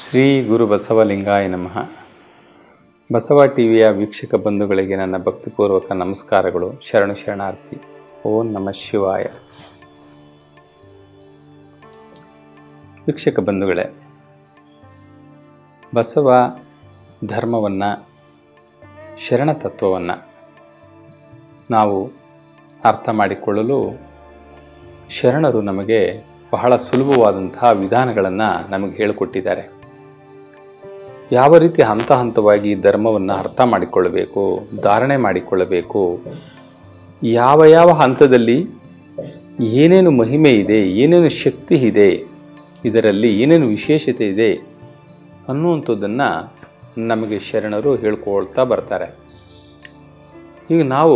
ಶ್ರೀ ಗುರು ಬಸವಲಿಂಗಾಯ ನಮಃ ಬಸವ ಟಿವಿಯ ವೀಕ್ಷಕ ಬಂಧುಗಳಿಗೆ ನನ್ನ ಭಕ್ತಿಪೂರ್ವಕ ನಮಸ್ಕಾರಗಳು ಶರಣು ಶರಣಾರ್ಥಿ ಓಂ ನಮಃ ಶಿವಾಯ ವೀಕ್ಷಕ ಬಂಧುಗಳೇ ಬಸವ ಧರ್ಮವನ್ನು ಶರಣ ತತ್ವವನ್ನು ನಾವು ಅರ್ಥ ಮಾಡಿಕೊಳ್ಳಲು ಶರಣರು ನಮಗೆ ಬಹಳ ಸುಲಭವಾದಂತಹ ವಿಧಾನಗಳನ್ನು ನಮಗೆ ಹೇಳಿಕೊಟ್ಟಿದ್ದಾರೆ ಯಾವ ರೀತಿ ಹಂತ ಹಂತವಾಗಿ ಧರ್ಮವನ್ನು ಅರ್ಥ ಮಾಡಿಕೊಳ್ಳಬೇಕು ಧಾರಣೆ ಮಾಡಿಕೊಳ್ಳಬೇಕು ಯಾವ ಯಾವ ಹಂತದಲ್ಲಿ ಏನೇನು ಮಹಿಮೆ ಇದೆ ಏನೇನು ಶಕ್ತಿ ಇದೆ ಇದರಲ್ಲಿ ಏನೇನು ವಿಶೇಷತೆ ಇದೆ ಅನ್ನುವಂಥದ್ದನ್ನು ನಮಗೆ ಶರಣರು ಹೇಳ್ಕೊಳ್ತಾ ಬರ್ತಾರೆ ಈಗ ನಾವು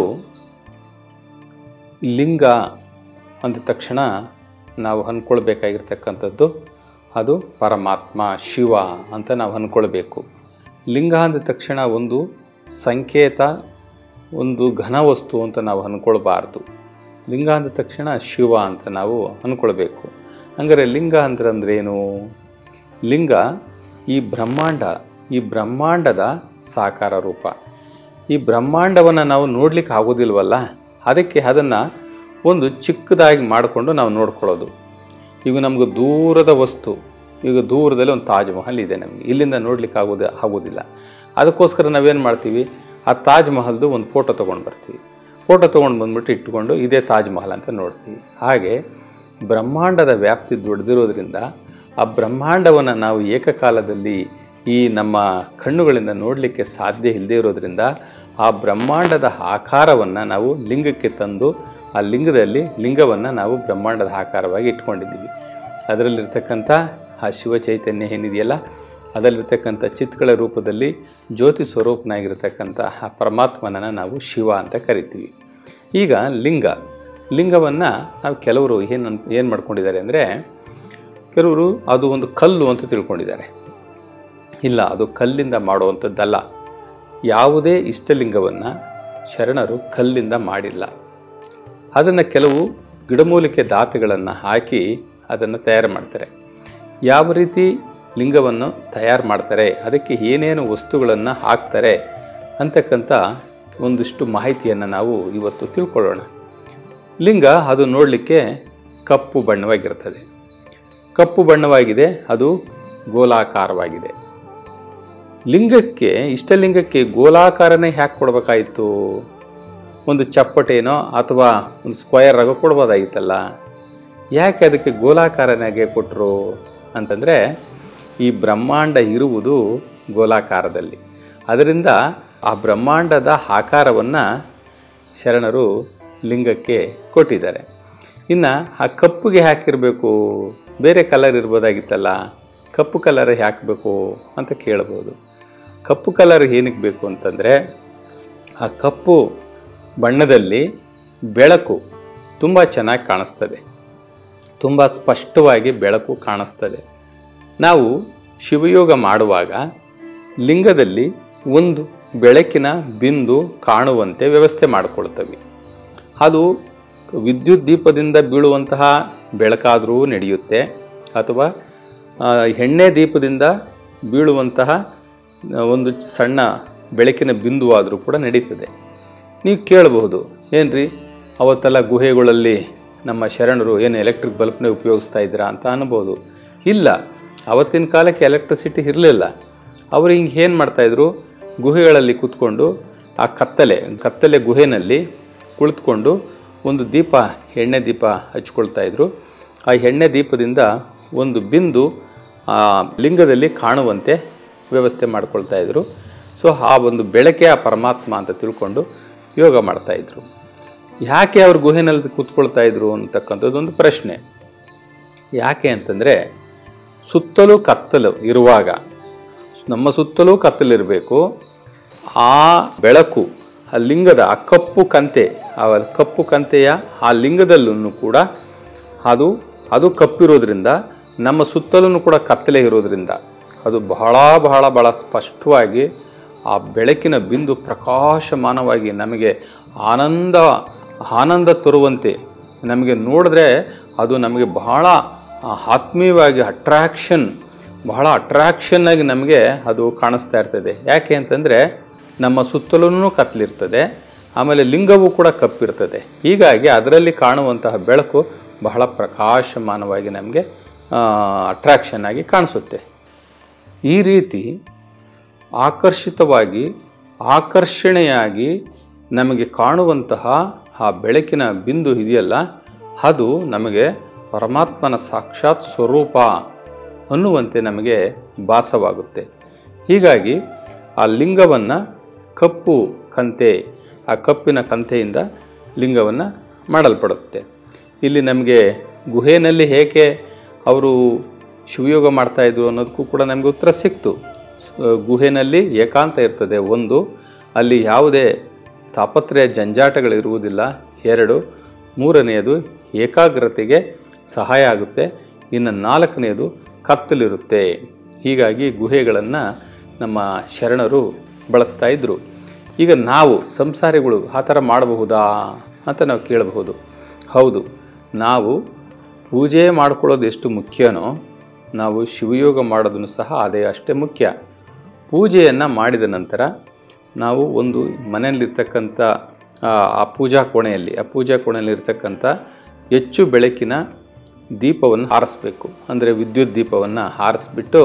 ಲಿಂಗ ಅಂದ ತಕ್ಷಣ ನಾವು ಅಂದ್ಕೊಳ್ಬೇಕಾಗಿರ್ತಕ್ಕಂಥದ್ದು ಅದು ಪರಮಾತ್ಮ ಶಿವ ಅಂತ ನಾವು ಅಂದ್ಕೊಳ್ಬೇಕು ಲಿಂಗ ಅಂದ ತಕ್ಷಣ ಒಂದು ಸಂಕೇತ ಒಂದು ಘನವಸ್ತು ಅಂತ ನಾವು ಅಂದ್ಕೊಳ್ಬಾರ್ದು ಲಿಂಗ ಅಂದ ತಕ್ಷಣ ಶಿವ ಅಂತ ನಾವು ಅಂದ್ಕೊಳ್ಬೇಕು ಹಂಗಾರೆ ಲಿಂಗ ಅಂದ್ರೆ ಅಂದ್ರೇನು ಲಿಂಗ ಈ ಬ್ರಹ್ಮಾಂಡ ಈ ಬ್ರಹ್ಮಾಂಡದ ಸಾಕಾರ ರೂಪ ಈ ಬ್ರಹ್ಮಾಂಡವನ್ನು ನಾವು ನೋಡ್ಲಿಕ್ಕೆ ಆಗೋದಿಲ್ವಲ್ಲ ಅದಕ್ಕೆ ಅದನ್ನು ಒಂದು ಚಿಕ್ಕದಾಗಿ ಮಾಡಿಕೊಂಡು ನಾವು ನೋಡ್ಕೊಳ್ಳೋದು ಈಗ ನಮಗೆ ದೂರದ ವಸ್ತು ಈಗ ದೂರದಲ್ಲಿ ಒಂದು ತಾಜ್ ಮಹಲ್ ಇದೆ ನಮಗೆ ಇಲ್ಲಿಂದ ನೋಡ್ಲಿಕ್ಕೆ ಆಗೋದು ಆಗೋದಿಲ್ಲ ಅದಕ್ಕೋಸ್ಕರ ನಾವೇನು ಮಾಡ್ತೀವಿ ಆ ತಾಜ್ ಮಹಲ್ದು ಒಂದು ಫೋಟೋ ತೊಗೊಂಡು ಬರ್ತೀವಿ ಫೋಟೋ ತೊಗೊಂಡು ಬಂದ್ಬಿಟ್ಟು ಇಟ್ಕೊಂಡು ಇದೇ ತಾಜ್ ಮಹಲ್ ಅಂತ ನೋಡ್ತೀವಿ ಹಾಗೆ ಬ್ರಹ್ಮಾಂಡದ ವ್ಯಾಪ್ತಿ ದೊಡ್ಡದಿರೋದ್ರಿಂದ ಆ ಬ್ರಹ್ಮಾಂಡವನ್ನು ನಾವು ಏಕಕಾಲದಲ್ಲಿ ಈ ನಮ್ಮ ಕಣ್ಣುಗಳಿಂದ ನೋಡಲಿಕ್ಕೆ ಸಾಧ್ಯ ಇಲ್ಲದೆ ಇರೋದ್ರಿಂದ ಆ ಬ್ರಹ್ಮಾಂಡದ ಆಕಾರವನ್ನು ನಾವು ಲಿಂಗಕ್ಕೆ ತಂದು ಆ ಲಿಂಗದಲ್ಲಿ ಲಿಂಗವನ್ನು ನಾವು ಬ್ರಹ್ಮಾಂಡದ ಆಕಾರವಾಗಿ ಇಟ್ಕೊಂಡಿದ್ದೀವಿ ಅದರಲ್ಲಿರ್ತಕ್ಕಂಥ ಆ ಶಿವ ಚೈತನ್ಯ ಏನಿದೆಯಲ್ಲ ಅದರಲ್ಲಿರ್ತಕ್ಕಂಥ ಚಿತ್ಗಳ ರೂಪದಲ್ಲಿ ಜ್ಯೋತಿ ಸ್ವರೂಪನಾಗಿರ್ತಕ್ಕಂಥ ಆ ಪರಮಾತ್ಮನನ್ನು ನಾವು ಶಿವ ಅಂತ ಕರಿತೀವಿ ಈಗ ಲಿಂಗ ಲಿಂಗವನ್ನು ನಾವು ಕೆಲವರು ಏನು ಏನು ಮಾಡ್ಕೊಂಡಿದ್ದಾರೆ ಅಂದರೆ ಕೆಲವರು ಅದು ಒಂದು ಕಲ್ಲು ಅಂತ ತಿಳ್ಕೊಂಡಿದ್ದಾರೆ ಇಲ್ಲ ಅದು ಕಲ್ಲಿಂದ ಮಾಡುವಂಥದ್ದಲ್ಲ ಯಾವುದೇ ಇಷ್ಟಲಿಂಗವನ್ನು ಶರಣರು ಕಲ್ಲಿಂದ ಮಾಡಿಲ್ಲ ಅದನ್ನು ಕೆಲವು ಗಿಡಮೂಲಿಕೆ ದಾತುಗಳನ್ನು ಹಾಕಿ ಅದನ್ನು ತಯಾರು ಮಾಡ್ತಾರೆ ಯಾವ ರೀತಿ ಲಿಂಗವನ್ನು ತಯಾರು ಮಾಡ್ತಾರೆ ಅದಕ್ಕೆ ಏನೇನು ವಸ್ತುಗಳನ್ನು ಹಾಕ್ತಾರೆ ಅಂತಕ್ಕಂಥ ಒಂದಿಷ್ಟು ಮಾಹಿತಿಯನ್ನು ನಾವು ಇವತ್ತು ತಿಳ್ಕೊಳ್ಳೋಣ ಲಿಂಗ ಅದು ನೋಡಲಿಕ್ಕೆ ಕಪ್ಪು ಬಣ್ಣವಾಗಿರ್ತದೆ ಕಪ್ಪು ಬಣ್ಣವಾಗಿದೆ ಅದು ಗೋಲಾಕಾರವಾಗಿದೆ ಲಿಂಗಕ್ಕೆ ಇಷ್ಟಲಿಂಗಕ್ಕೆ ಗೋಲಾಕಾರನೇ ಹ್ಯಾಕೆ ಕೊಡಬೇಕಾಯಿತು ಒಂದು ಚಪ್ಪಟೇನೋ ಅಥವಾ ಒಂದು ಸ್ಕ್ವಯರ್ ಆಗೋ ಕೊಡ್ಬೋದಾಗಿತ್ತಲ್ಲ ಯಾಕೆ ಅದಕ್ಕೆ ಗೋಲಾಕಾರನಾಗೆ ಕೊಟ್ಟರು ಅಂತಂದರೆ ಈ ಬ್ರಹ್ಮಾಂಡ ಇರುವುದು ಗೋಲಾಕಾರದಲ್ಲಿ ಅದರಿಂದ ಆ ಬ್ರಹ್ಮಾಂಡದ ಆಕಾರವನ್ನು ಶರಣರು ಲಿಂಗಕ್ಕೆ ಕೊಟ್ಟಿದ್ದಾರೆ ಇನ್ನು ಆ ಕಪ್ಪುಗೆ ಹಾಕಿರಬೇಕು ಬೇರೆ ಕಲರ್ ಇರ್ಬೋದಾಗಿತ್ತಲ್ಲ ಕಪ್ಪು ಕಲರ್ ಹಾಕಬೇಕು ಅಂತ ಕೇಳ್ಬೋದು ಕಪ್ಪು ಕಲರ್ ಏನಕ್ಕೆ ಬೇಕು ಅಂತಂದರೆ ಆ ಕಪ್ಪು ಬಣ್ಣದಲ್ಲಿ ಬೆಳಕು ತುಂಬ ಚೆನ್ನಾಗಿ ಕಾಣಿಸ್ತದೆ ತುಂಬ ಸ್ಪಷ್ಟವಾಗಿ ಬೆಳಕು ಕಾಣಿಸ್ತದೆ ನಾವು ಶಿವಯೋಗ ಮಾಡುವಾಗ ಲಿಂಗದಲ್ಲಿ ಒಂದು ಬೆಳಕಿನ ಬಿಂದು ಕಾಣುವಂತೆ ವ್ಯವಸ್ಥೆ ಮಾಡಿಕೊಳ್ತವೆ ಅದು ವಿದ್ಯುತ್ ದೀಪದಿಂದ ಬೀಳುವಂತಹ ಬೆಳಕಾದರೂ ನಡೆಯುತ್ತೆ ಅಥವಾ ಎಣ್ಣೆ ದೀಪದಿಂದ ಬೀಳುವಂತಹ ಒಂದು ಸಣ್ಣ ಬೆಳಕಿನ ಬಿಂದುವಾದರೂ ಕೂಡ ನಡೀತದೆ ನೀವು ಕೇಳಬಹುದು ಏನ್ರಿ ಅವತ್ತೆಲ್ಲ ಗುಹೆಗಳಲ್ಲಿ ನಮ್ಮ ಶರಣರು ಏನು ಎಲೆಕ್ಟ್ರಿಕ್ ಬಲ್ಬ್ನೇ ಉಪಯೋಗಿಸ್ತಾ ಇದ್ದೀರಾ ಅಂತ ಅನ್ಬೋದು ಇಲ್ಲ ಅವತ್ತಿನ ಕಾಲಕ್ಕೆ ಎಲೆಕ್ಟ್ರಿಸಿಟಿ ಇರಲಿಲ್ಲ ಅವರು ಹಿಂಗೆ ಏನು ಮಾಡ್ತಾಯಿದ್ರು ಗುಹೆಗಳಲ್ಲಿ ಕೂತ್ಕೊಂಡು ಆ ಕತ್ತಲೆ ಕತ್ತಲೆ ಗುಹೆನಲ್ಲಿ ಕುಳಿತುಕೊಂಡು ಒಂದು ದೀಪ ಎಣ್ಣೆ ದೀಪ ಹಚ್ಕೊಳ್ತಾ ಇದ್ರು ಆ ಎಣ್ಣೆ ದೀಪದಿಂದ ಒಂದು ಬಿಂದು ಆ ಲಿಂಗದಲ್ಲಿ ಕಾಣುವಂತೆ ವ್ಯವಸ್ಥೆ ಮಾಡ್ಕೊಳ್ತಾ ಇದ್ರು ಸೊ ಆ ಒಂದು ಬೆಳಕೆ ಆ ಪರಮಾತ್ಮ ಅಂತ ತಿಳ್ಕೊಂಡು ಯೋಗ ಮಾಡ್ತಾಯಿದ್ರು ಯಾಕೆ ಅವ್ರು ಗುಹೆನಲ್ಲಿ ಕೂತ್ಕೊಳ್ತಾ ಇದ್ರು ಅಂತಕ್ಕಂಥದ್ದು ಒಂದು ಪ್ರಶ್ನೆ ಯಾಕೆ ಅಂತಂದರೆ ಸುತ್ತಲೂ ಕತ್ತಲು ಇರುವಾಗ ನಮ್ಮ ಸುತ್ತಲೂ ಕತ್ತಲಿರಬೇಕು ಆ ಬೆಳಕು ಆ ಲಿಂಗದ ಆ ಕಪ್ಪು ಕಂತೆ ಆ ಕಪ್ಪು ಕಂತೆಯ ಆ ಲಿಂಗದಲ್ಲೂ ಕೂಡ ಅದು ಅದು ಕಪ್ಪಿರೋದ್ರಿಂದ ನಮ್ಮ ಸುತ್ತಲೂ ಕೂಡ ಕತ್ತಲೆ ಇರೋದ್ರಿಂದ ಅದು ಬಹಳ ಬಹಳ ಬಹಳ ಸ್ಪಷ್ಟವಾಗಿ ಆ ಬೆಳಕಿನ ಬಿಂದು ಪ್ರಕಾಶಮಾನವಾಗಿ ನಮಗೆ ಆನಂದ ಆನಂದ ತರುವಂತೆ ನಮಗೆ ನೋಡಿದ್ರೆ ಅದು ನಮಗೆ ಬಹಳ ಆತ್ಮೀಯವಾಗಿ ಅಟ್ರಾಕ್ಷನ್ ಬಹಳ ಅಟ್ರಾಕ್ಷನ್ ಆಗಿ ನಮಗೆ ಅದು ಕಾಣಿಸ್ತಾ ಇರ್ತದೆ ಯಾಕೆ ಅಂತಂದರೆ ನಮ್ಮ ಸುತ್ತಲೂ ಕತ್ತಲಿರ್ತದೆ ಆಮೇಲೆ ಲಿಂಗವೂ ಕೂಡ ಕಪ್ಪಿರ್ತದೆ ಹೀಗಾಗಿ ಅದರಲ್ಲಿ ಕಾಣುವಂತಹ ಬೆಳಕು ಬಹಳ ಪ್ರಕಾಶಮಾನವಾಗಿ ನಮಗೆ ಅಟ್ರಾಕ್ಷನ್ ಆಗಿ ಕಾಣಿಸುತ್ತೆ ಈ ರೀತಿ ಆಕರ್ಷಿತವಾಗಿ ಆಕರ್ಷಣೆಯಾಗಿ ನಮಗೆ ಕಾಣುವಂತಹ ಆ ಬೆಳಕಿನ ಬಿಂದು ಇದೆಯಲ್ಲ ಅದು ನಮಗೆ ಪರಮಾತ್ಮನ ಸಾಕ್ಷಾತ್ ಸ್ವರೂಪ ಅನ್ನುವಂತೆ ನಮಗೆ ಭಾಸವಾಗುತ್ತೆ ಹೀಗಾಗಿ ಆ ಲಿಂಗವನ್ನು ಕಪ್ಪು ಕಂತೆ ಆ ಕಪ್ಪಿನ ಕಂತೆಯಿಂದ ಲಿಂಗವನ್ನು ಮಾಡಲ್ಪಡುತ್ತೆ ಇಲ್ಲಿ ನಮಗೆ ಗುಹೆಯಲ್ಲಿ ಹೇಗೆ ಅವರು ಶಿವಯೋಗ ಮಾಡ್ತಾಯಿದ್ರು ಅನ್ನೋದಕ್ಕೂ ಕೂಡ ನಮಗೆ ಉತ್ತರ ಸಿಕ್ತು ಸ- ಗುಹೆನಲ್ಲಿ ಏಕಾಂತ ಇರ್ತದೆ ಒಂದು ಅಲ್ಲಿ ಯಾವುದೇ ತಾಪತ್ರೆಯ ಜಂಜಾಟಗಳಿರುವುದಿಲ್ಲ ಎರಡು ಮೂರನೆಯದು ಏಕಾಗ್ರತೆಗೆ ಸಹಾಯ ಆಗುತ್ತೆ ಇನ್ನು ನಾಲ್ಕನೆಯದು ಕತ್ತಲಿರುತ್ತೆ ಹೀಗಾಗಿ ಗುಹೆಗಳನ್ನು ನಮ್ಮ ಶರಣರು ಬಳಸ್ತಾ ಇದ್ದರು ಈಗ ನಾವು ಸಂಸಾರಿಗಳು ಆ ಥರ ಮಾಡಬಹುದಾ ಅಂತ ನಾವು ಕೇಳಬಹುದು ಹೌದು ನಾವು ಪೂಜೆ ಮಾಡ್ಕೊಳ್ಳೋದು ಎಷ್ಟು ಮುಖ್ಯನೋ ನಾವು ಶಿವಯೋಗ ಮಾಡೋದನ್ನು ಸಹ ಅದೇ ಅಷ್ಟೇ ಮುಖ್ಯ ಪೂಜೆಯನ್ನು ಮಾಡಿದ ನಂತರ ನಾವು ಒಂದು ಮನೆಯಲ್ಲಿರ್ತಕ್ಕಂಥ ಆ ಆ ಪೂಜಾ ಕೋಣೆಯಲ್ಲಿ ಆ ಪೂಜಾ ಕೋಣೆಯಲ್ಲಿರ್ತಕ್ಕಂಥ ಹೆಚ್ಚು ಬೆಳಕಿನ ದೀಪವನ್ನು ಹಾರಿಸ್ಬೇಕು ಅಂದರೆ ವಿದ್ಯುತ್ ದೀಪವನ್ನು ಹಾರಿಸ್ಬಿಟ್ಟು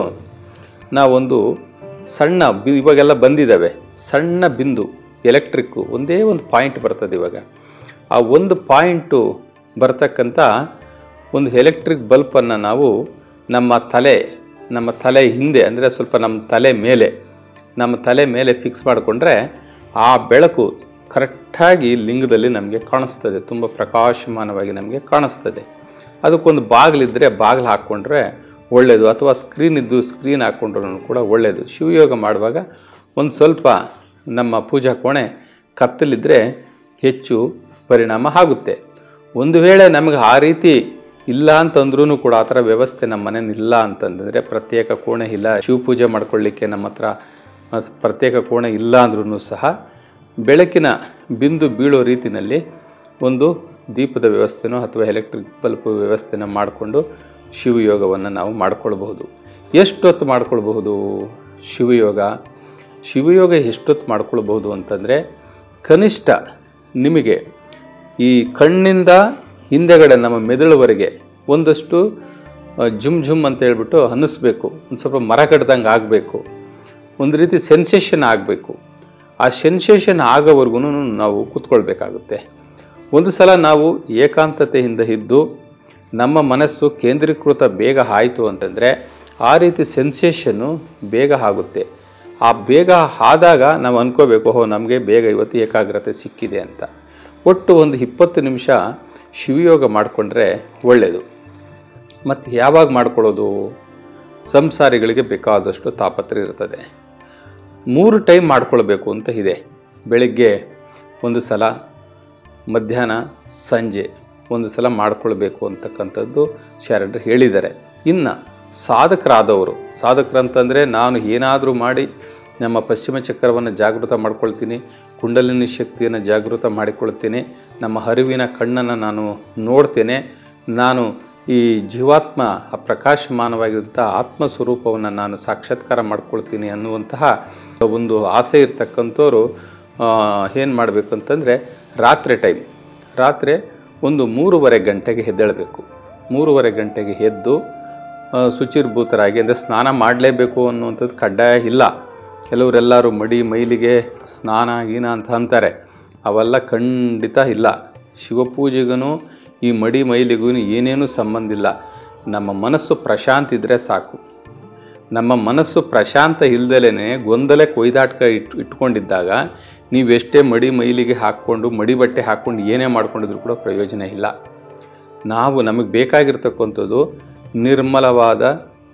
ನಾವೊಂದು ಸಣ್ಣ ಬಿ ಇವಾಗೆಲ್ಲ ಬಂದಿದ್ದಾವೆ ಸಣ್ಣ ಬಿಂದು ಎಲೆಕ್ಟ್ರಿಕ್ಕು ಒಂದೇ ಒಂದು ಪಾಯಿಂಟ್ ಬರ್ತದೆ ಇವಾಗ ಆ ಒಂದು ಪಾಯಿಂಟು ಬರ್ತಕ್ಕಂಥ ಒಂದು ಎಲೆಕ್ಟ್ರಿಕ್ ಬಲ್ಪನ್ನು ನಾವು ನಮ್ಮ ತಲೆ ನಮ್ಮ ತಲೆ ಹಿಂದೆ ಅಂದರೆ ಸ್ವಲ್ಪ ನಮ್ಮ ತಲೆ ಮೇಲೆ ನಮ್ಮ ತಲೆ ಮೇಲೆ ಫಿಕ್ಸ್ ಮಾಡಿಕೊಂಡ್ರೆ ಆ ಬೆಳಕು ಕರೆಕ್ಟಾಗಿ ಲಿಂಗದಲ್ಲಿ ನಮಗೆ ಕಾಣಿಸ್ತದೆ ತುಂಬ ಪ್ರಕಾಶಮಾನವಾಗಿ ನಮಗೆ ಕಾಣಿಸ್ತದೆ ಅದಕ್ಕೊಂದು ಬಾಗಿಲಿದ್ದರೆ ಬಾಗಿಲು ಹಾಕ್ಕೊಂಡ್ರೆ ಒಳ್ಳೆಯದು ಅಥವಾ ಸ್ಕ್ರೀನ್ ಇದ್ದು ಸ್ಕ್ರೀನ್ ಹಾಕ್ಕೊಂಡ್ರೂ ಕೂಡ ಒಳ್ಳೆಯದು ಶಿವಯೋಗ ಮಾಡುವಾಗ ಒಂದು ಸ್ವಲ್ಪ ನಮ್ಮ ಪೂಜಾ ಕೋಣೆ ಕತ್ತಲಿದ್ದರೆ ಹೆಚ್ಚು ಪರಿಣಾಮ ಆಗುತ್ತೆ ಒಂದು ವೇಳೆ ನಮಗೆ ಆ ರೀತಿ ಇಲ್ಲ ಅಂತಂದ್ರೂ ಕೂಡ ಆ ಥರ ವ್ಯವಸ್ಥೆ ನಮ್ಮ ಮನೇಲಿ ಇಲ್ಲ ಅಂತಂದರೆ ಪ್ರತ್ಯೇಕ ಕೋಣೆ ಇಲ್ಲ ಶಿವಪೂಜೆ ಮಾಡ್ಕೊಳ್ಳಿಕ್ಕೆ ನಮ್ಮ ಹತ್ರ ಆ, ಸ್- ಪ್ರತ್ಯೇಕ ಕೋಣೆ ಇಲ್ಲ ಅಂದ್ರೂ ಸಹ ಬೆಳಕಿನ ಬಿಂದು ಬೀಳೋ ರೀತಿಯಲ್ಲಿ ಒಂದು ದೀಪದ ವ್ಯವಸ್ಥೆನೋ ಅಥವಾ ಎಲೆಕ್ಟ್ರಿಕ್ ಬಲ್ಬ್ ವ್ಯವಸ್ಥೆನ ಮಾಡಿಕೊಂಡು ಶಿವಯೋಗವನ್ನು ನಾವು ಮಾಡ್ಕೊಳ್ಬಹುದು ಎಷ್ಟೊತ್ತು ಮಾಡ್ಕೊಳ್ಬಹುದು ಶಿವಯೋಗ ಶಿವಯೋಗ ಎಷ್ಟೊತ್ತು ಮಾಡ್ಕೊಳ್ಬಹುದು ಅಂತಂದರೆ ಕನಿಷ್ಠ ನಿಮಗೆ ಈ ಕಣ್ಣಿಂದ ಹಿಂದೆಗಡೆ ನಮ್ಮ ಮೆದುಳುವರೆಗೆ ಒಂದಷ್ಟು ಆ, ಜುಮ್ ಜುಮ್ ಅಂತ ಹೇಳ್ಬಿಟ್ಟು ಅನ್ನಿಸ್ಬೇಕು ಒಂದು ಸ್ವಲ್ಪ ಮರ ಕಡ್ದಂಗೆ ಆಗಬೇಕು ಒಂದು ರೀತಿ ಸೆನ್ಸೇಷನ್ ಆಗಬೇಕು ಆ ಸೆನ್ಸೇಷನ್ ಆಗೋವರೆಗೂ ನಾವು ಕೂತ್ಕೊಳ್ಬೇಕಾಗುತ್ತೆ ಒಂದು ಸಲ ನಾವು ಏಕಾಂತತೆಯಿಂದ ಇದ್ದು ನಮ್ಮ ಮನಸ್ಸು ಕೇಂದ್ರೀಕೃತ ಬೇಗ ಆಯಿತು ಅಂತಂದರೆ ಆ ರೀತಿ ಸೆನ್ಸೇಷನ್ನು ಬೇಗ ಆಗುತ್ತೆ ಆ ಬೇಗ ಆದಾಗ ನಾವು ಅನ್ಕೋಬೇಕು ಓಹೋ ನಮಗೆ ಬೇಗ ಇವತ್ತು ಏಕಾಗ್ರತೆ ಸಿಕ್ಕಿದೆ ಅಂತ ಒಟ್ಟು ಒಂದು ಇಪ್ಪತ್ತು ನಿಮಿಷ ಶಿವಯೋಗ ಮಾಡಿಕೊಂಡ್ರೆ ಒಳ್ಳೆಯದು ಮತ್ತು ಯಾವಾಗ ಮಾಡ್ಕೊಳ್ಳೋದು ಸಂಸಾರಿಗಳಿಗೆ ಬೇಕಾದಷ್ಟು ತಾಪತ್ರೆ ಇರ್ತದೆ ಮೂರು ಟೈಮ್ ಮಾಡ್ಕೊಳ್ಬೇಕು ಅಂತ ಇದೆ ಬೆಳಿಗ್ಗೆ ಒಂದು ಸಲ ಮಧ್ಯಾಹ್ನ ಸಂಜೆ ಒಂದು ಸಲ ಮಾಡ್ಕೊಳ್ಬೇಕು ಅಂತಕ್ಕಂಥದ್ದು ಶರಣರು ಹೇಳಿದ್ದಾರೆ ಇನ್ನು ಸಾಧಕರಾದವರು ಸಾಧಕರಂತಂದರೆ ನಾನು ಏನಾದರೂ ಮಾಡಿ ನಮ್ಮ ಪಶ್ಚಿಮ ಚಕ್ರವನ್ನು ಜಾಗೃತ ಮಾಡ್ಕೊಳ್ತೀನಿ ಕುಂಡಲಿನಿ ಶಕ್ತಿಯನ್ನು ಜಾಗೃತ ಮಾಡಿಕೊಳ್ತೀನಿ ನಮ್ಮ ಹರಿವಿನ ಕಣ್ಣನ್ನು ನಾನು ನೋಡ್ತೇನೆ ನಾನು ಈ ಜೀವಾತ್ಮ ಆ ಪ್ರಕಾಶಮಾನವಾಗಿರುವಂಥ ಆತ್ಮ ಸ್ವರೂಪವನ್ನು ನಾನು ಸಾಕ್ಷಾತ್ಕಾರ ಮಾಡ್ಕೊಳ್ತೀನಿ ಅನ್ನುವಂತಹ ಒಂದು ಆಸೆ ಇರ್ತಕ್ಕಂಥವ್ರು ಏನು ಮಾಡಬೇಕು ಅಂತಂದರೆ ರಾತ್ರಿ ಟೈಮ್ ರಾತ್ರಿ ಒಂದು ಮೂರುವರೆ ಗಂಟೆಗೆ ಎದ್ದೇಳಬೇಕು ಮೂರುವರೆ ಗಂಟೆಗೆ ಎದ್ದು ಆ, ಶುಚಿರ್ಭೂತರಾಗಿ ಅಂದರೆ ಸ್ನಾನ ಮಾಡಲೇಬೇಕು ಅನ್ನುವಂಥದ್ದು ಕಡ್ಡಾಯ ಇಲ್ಲ ಕೆಲವರೆಲ್ಲರೂ ಮಡಿ ಮೈಲಿಗೆ ಸ್ನಾನ ಗೀನ ಅಂತ ಅಂತಾರೆ ಅವೆಲ್ಲ ಖಂಡಿತ ಇಲ್ಲ ಶಿವಪೂಜೆಗೂ ಈ ಮಡಿ ಮೈಲಿಗೂ ಏನೇನೂ ಸಂಬಂಧ ಇಲ್ಲ ನಮ್ಮ ಮನಸ್ಸು ಪ್ರಶಾಂತ ಇದ್ದರೆ ಸಾಕು ನಮ್ಮ ಮನಸ್ಸು ಪ್ರಶಾಂತ ಇಲ್ದಲೇ ಗೊಂದಲ ಕೊಯ್ದಾಟ ಇಟ್ ಇಟ್ಕೊಂಡಿದ್ದಾಗ ನೀವೆಷ್ಟೇ ಮಡಿ ಮೈಲಿಗೆ ಹಾಕ್ಕೊಂಡು ಮಡಿ ಬಟ್ಟೆ ಹಾಕ್ಕೊಂಡು ಏನೇ ಮಾಡ್ಕೊಂಡಿದ್ರು ಕೂಡ ಪ್ರಯೋಜನ ಇಲ್ಲ ನಾವು ನಮಗೆ ಬೇಕಾಗಿರ್ತಕ್ಕಂಥದ್ದು ನಿರ್ಮಲವಾದ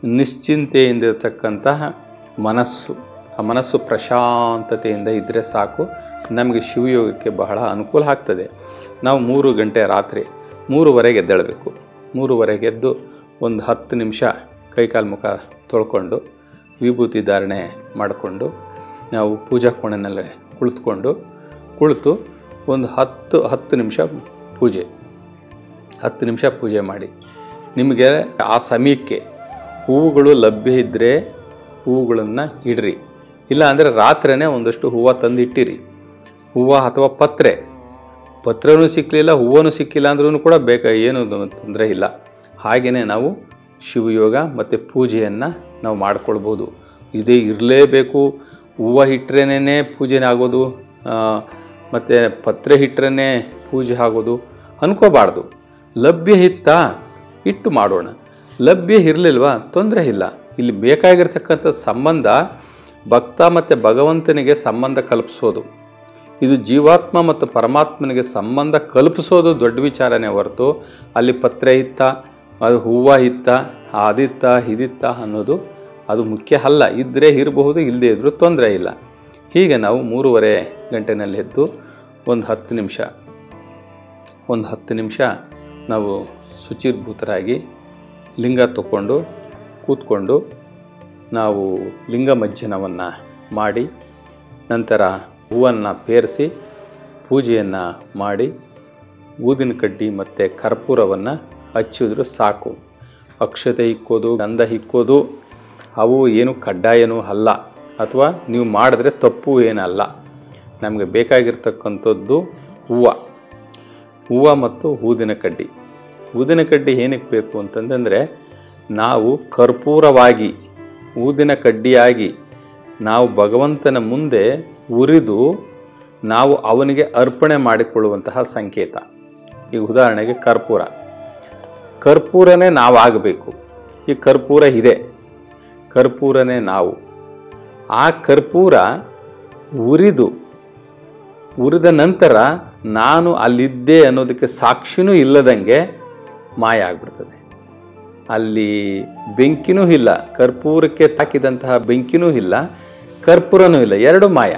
ನಿಶ್ಚಿಂತೆಯಿಂದಿರ್ತಕ್ಕಂತಹ ಮನಸ್ಸು ಆ ಮನಸ್ಸು ಪ್ರಶಾಂತತೆಯಿಂದ ಇದ್ದರೆ ಸಾಕು ನಮಗೆ ಶಿವಯೋಗಕ್ಕೆ ಬಹಳ ಅನುಕೂಲ ಆಗ್ತದೆ ನಾವು ಮೂರು ಗಂಟೆ ರಾತ್ರಿ ಮೂರುವರೆಗೆ ಎದ್ದೇಳಬೇಕು ಮೂರುವರೆಗೆ ಎದ್ದು ಒಂದು ಹತ್ತು ನಿಮಿಷ ಕೈಕಾಲು ಮುಖ ತೊಳ್ಕೊಂಡು ವಿಭೂತಿ ಧಾರಣೆ ಮಾಡಿಕೊಂಡು ನಾವು ಪೂಜಾ ಕೋಣೆನಲ್ಲೇ ಕುಳಿತುಕೊಂಡು ಕುಳಿತು ಒಂದು ಹತ್ತು ಹತ್ತು ನಿಮಿಷ ಪೂಜೆ ಹತ್ತು ನಿಮಿಷ ಪೂಜೆ ಮಾಡಿ ನಿಮಗೆ ಆ ಸಮಯಕ್ಕೆ ಹೂವುಗಳು ಲಭ್ಯ ಇದ್ದರೆ ಹೂವುಗಳನ್ನು ಇಡ್ರಿ ಇಲ್ಲ ಅಂದರೆ ರಾತ್ರಿನೇ ಒಂದಷ್ಟು ಹೂವು ತಂದು ಇಟ್ಟಿರಿ ಹೂವು ಅಥವಾ ಪತ್ರೆ ಪತ್ರನೂ ಸಿಕ್ಕಲಿಲ್ಲ ಹೂವನೂ ಸಿಕ್ಕಿಲ್ಲ ಅಂದ್ರೂ ಕೂಡ ಬೇಕ ಏನು ತೊಂದರೆ ಇಲ್ಲ ಹಾಗೆಯೇ ನಾವು ಶಿವಯೋಗ ಮತ್ತು ಪೂಜೆಯನ್ನು ನಾವು ಮಾಡ್ಕೊಳ್ಬೋದು ಇದೇ ಇರಲೇಬೇಕು ಹೂವು ಇಟ್ಟರೇನೇ ಪೂಜೆ ಆಗೋದು ಮತ್ತು ಪತ್ರೆ ಇಟ್ಟರೆ ಪೂಜೆ ಆಗೋದು ಅನ್ಕೋಬಾರ್ದು ಲಭ್ಯ ಇತ್ತಾ ಇಟ್ಟು ಮಾಡೋಣ ಲಭ್ಯ ಇರಲಿಲ್ವಾ ತೊಂದರೆ ಇಲ್ಲ ಇಲ್ಲಿ ಬೇಕಾಗಿರ್ತಕ್ಕಂಥ ಸಂಬಂಧ ಭಕ್ತ ಮತ್ತು ಭಗವಂತನಿಗೆ ಸಂಬಂಧ ಕಲ್ಪಿಸೋದು ಇದು ಜೀವಾತ್ಮ ಮತ್ತು ಪರಮಾತ್ಮನಿಗೆ ಸಂಬಂಧ ಕಲ್ಪಿಸೋದು ದೊಡ್ಡ ವಿಚಾರನೇ ಹೊರತು ಅಲ್ಲಿ ಪತ್ರೆ ಇತ್ತ ಅದು ಹೂವು ಇತ್ತ ಅದಿತ್ತ ಇದಿತ್ತ ಅನ್ನೋದು ಅದು ಮುಖ್ಯ ಅಲ್ಲ ಇದ್ದರೆ ಇರಬಹುದು ಇಲ್ಲದೇ ಇದ್ದರೂ ತೊಂದರೆ ಇಲ್ಲ ಹೀಗೆ ನಾವು ಮೂರುವರೆ ಗಂಟೆನಲ್ಲಿ ಎದ್ದು ಒಂದು ಹತ್ತು ನಿಮಿಷ ಒಂದು ಹತ್ತು ನಿಮಿಷ ನಾವು ಶುಚಿರ್ಭೂತರಾಗಿ ಲಿಂಗ ತಗೊಂಡು ಕೂತ್ಕೊಂಡು ನಾವು ಲಿಂಗ ಮಜ್ಜನವನ್ನು ಮಾಡಿ ನಂತರ ಹೂವನ್ನು ಪೇರಿಸಿ ಪೂಜೆಯನ್ನು ಮಾಡಿ ಊದಿನ ಕಡ್ಡಿ ಮತ್ತು ಕರ್ಪೂರವನ್ನು ಹಚ್ಚಿದ್ರು ಸಾಕು ಅಕ್ಷತೆ ಇಕ್ಕೋದು ಗಂಧ ಇಕ್ಕೋದು ಅವು ಏನು ಕಡ್ಡಾಯನೂ ಅಲ್ಲ ಅಥವಾ ನೀವು ಮಾಡಿದ್ರೆ ತಪ್ಪು ಏನಲ್ಲ ನಮಗೆ ಬೇಕಾಗಿರ್ತಕ್ಕಂಥದ್ದು ಹೂವು ಹೂವು ಮತ್ತು ಊದಿನ ಕಡ್ಡಿ ಊದಿನ ಕಡ್ಡಿ ಏನಕ್ಕೆ ಬೇಕು ಅಂತಂದರೆ ನಾವು ಕರ್ಪೂರವಾಗಿ ಊದಿನ ಕಡ್ಡಿಯಾಗಿ ನಾವು ಭಗವಂತನ ಮುಂದೆ ಉರಿದು ನಾವು ಅವನಿಗೆ ಅರ್ಪಣೆ ಮಾಡಿಕೊಳ್ಳುವಂತಹ ಸಂಕೇತ ಈಗ ಉದಾಹರಣೆಗೆ ಕರ್ಪೂರ ಕರ್ಪೂರನೇ ನಾವಾಗಬೇಕು ಈ ಕರ್ಪೂರ ಇದೆ ಕರ್ಪೂರನೇ ನಾವು ಆ ಕರ್ಪೂರ ಉರಿದು ಉರಿದ ನಂತರ ನಾನು ಅಲ್ಲಿದ್ದೆ ಅನ್ನೋದಕ್ಕೆ ಸಾಕ್ಷಿನೂ ಇಲ್ಲದಂಗೆ ಮಾಯ ಆಗ್ಬಿಡ್ತದೆ ಅಲ್ಲಿ ಬೆಂಕಿನೂ ಇಲ್ಲ ಕರ್ಪೂರಕ್ಕೆ ತಾಕಿದಂತಹ ಬೆಂಕಿನೂ ಇಲ್ಲ ಕರ್ಪೂರನೂ ಇಲ್ಲ ಎರಡು ಮಾಯ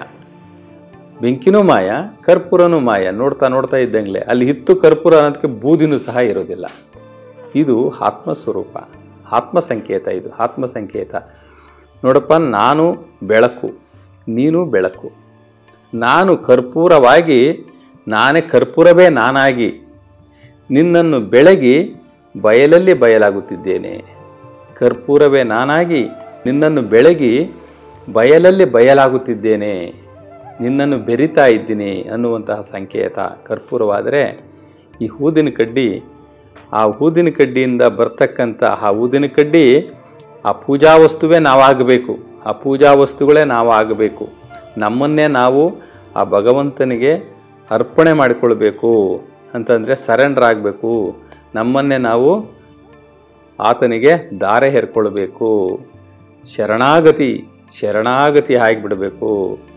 ಬೆಂಕಿನೂ ಮಾಯ ಕರ್ಪೂರನೂ ಮಾಯ ನೋಡ್ತಾ ನೋಡ್ತಾ ಇದ್ದಂಗೆ ಅಲ್ಲಿ ಹಿತ್ತು ಕರ್ಪೂರ ಅನ್ನೋದಕ್ಕೆ ಬೂದಿನೂ ಸಹ ಇರೋದಿಲ್ಲ ಇದು ಆತ್ಮ ಸ್ವರೂಪ ಆತ್ಮ ಸಂಕೇತ ಇದು ಆತ್ಮ ಸಂಕೇತ ನೋಡಪ್ಪ ನಾನು ಬೆಳಕು ನೀನು ಬೆಳಕು ನಾನು ಕರ್ಪೂರವಾಗಿ ನಾನೇ ಕರ್ಪೂರವೇ ನಾನಾಗಿ ನಿನ್ನನ್ನು ಬೆಳಗಿ ಬಯಲಲ್ಲಿ ಬಯಲಾಗುತ್ತಿದ್ದೇನೆ ಕರ್ಪೂರವೇ ನಾನಾಗಿ ನಿನ್ನನ್ನು ಬೆಳಗಿ ಬಯಲಲ್ಲಿ ಬಯಲಾಗುತ್ತಿದ್ದೇನೆ ನಿನ್ನನ್ನು ಬೆರಿತಾ ಇದ್ದೀನಿ ಅನ್ನುವಂತಹ ಸಂಕೇತ ಕರ್ಪೂರವಾದರೆ ಈ ಊದಿನ ಕಡ್ಡಿ ಆ ಊದಿನ ಕಡ್ಡಿಯಿಂದ ಬರ್ತಕ್ಕಂಥ ಆ ಊದಿನ ಕಡ್ಡಿ ಆ ಪೂಜಾ ವಸ್ತುವೇ ನಾವಾಗಬೇಕು ಆ ಪೂಜಾ ವಸ್ತುಗಳೇ ನಾವಾಗಬೇಕು ನಮ್ಮನ್ನೇ ನಾವು ಆ ಭಗವಂತನಿಗೆ ಅರ್ಪಣೆ ಮಾಡಿಕೊಳ್ಬೇಕು ಅಂತಂದರೆ ಸರೆಂಡರ್ ಆಗಬೇಕು ನಮ್ಮನ್ನೇ ನಾವು ಆತನಿಗೆ ದಾರೆ ಹೇರ್ಕೊಳ್ಬೇಕು ಶರಣಾಗತಿ ಶರಣಾಗತಿ ಆಗಿಬಿಡಬೇಕು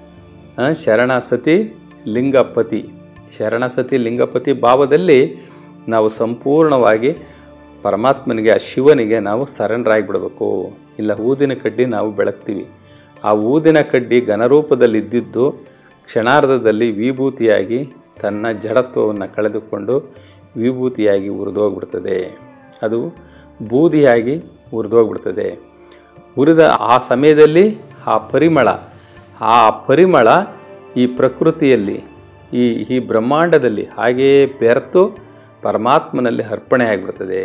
ಶರಣ ಸತಿ ಲಿಂಗಪತಿ ಶರಣ ಸತಿ ಲಿಂಗಪತಿ ಭಾವದಲ್ಲಿ ನಾವು ಸಂಪೂರ್ಣವಾಗಿ ಪರಮಾತ್ಮನಿಗೆ ಆ ಶಿವನಿಗೆ ನಾವು ಸರೆಂಡರ್ ಆಗಿಬಿಡಬೇಕು ಇಲ್ಲ ಊದಿನ ಕಡ್ಡಿ ನಾವು ಬೆಳಗ್ತೀವಿ ಆ ಊದಿನ ಕಡ್ಡಿ ಘನರೂಪದಲ್ಲಿ ಇದ್ದಿದ್ದು ಕ್ಷಣಾರ್ಧದಲ್ಲಿ ವಿಭೂತಿಯಾಗಿ ತನ್ನ ಜಡತ್ವವನ್ನು ಕಳೆದುಕೊಂಡು ವಿಭೂತಿಯಾಗಿ ಉರಿದೋಗ್ಬಿಡ್ತದೆ ಅದು ಬೂದಿಯಾಗಿ ಉರಿದೋಗ್ಬಿಡ್ತದೆ ಉರಿದ ಆ ಸಮಯದಲ್ಲಿ ಆ ಪರಿಮಳ ಆ ಪರಿಮಳ ಈ ಪ್ರಕೃತಿಯಲ್ಲಿ ಈ ಈ ಬ್ರಹ್ಮಾಂಡದಲ್ಲಿ ಹಾಗೆಯೇ ಬೆರೆತು ಪರಮಾತ್ಮನಲ್ಲಿ ಅರ್ಪಣೆ ಆಗಿಬಿಡ್ತದೆ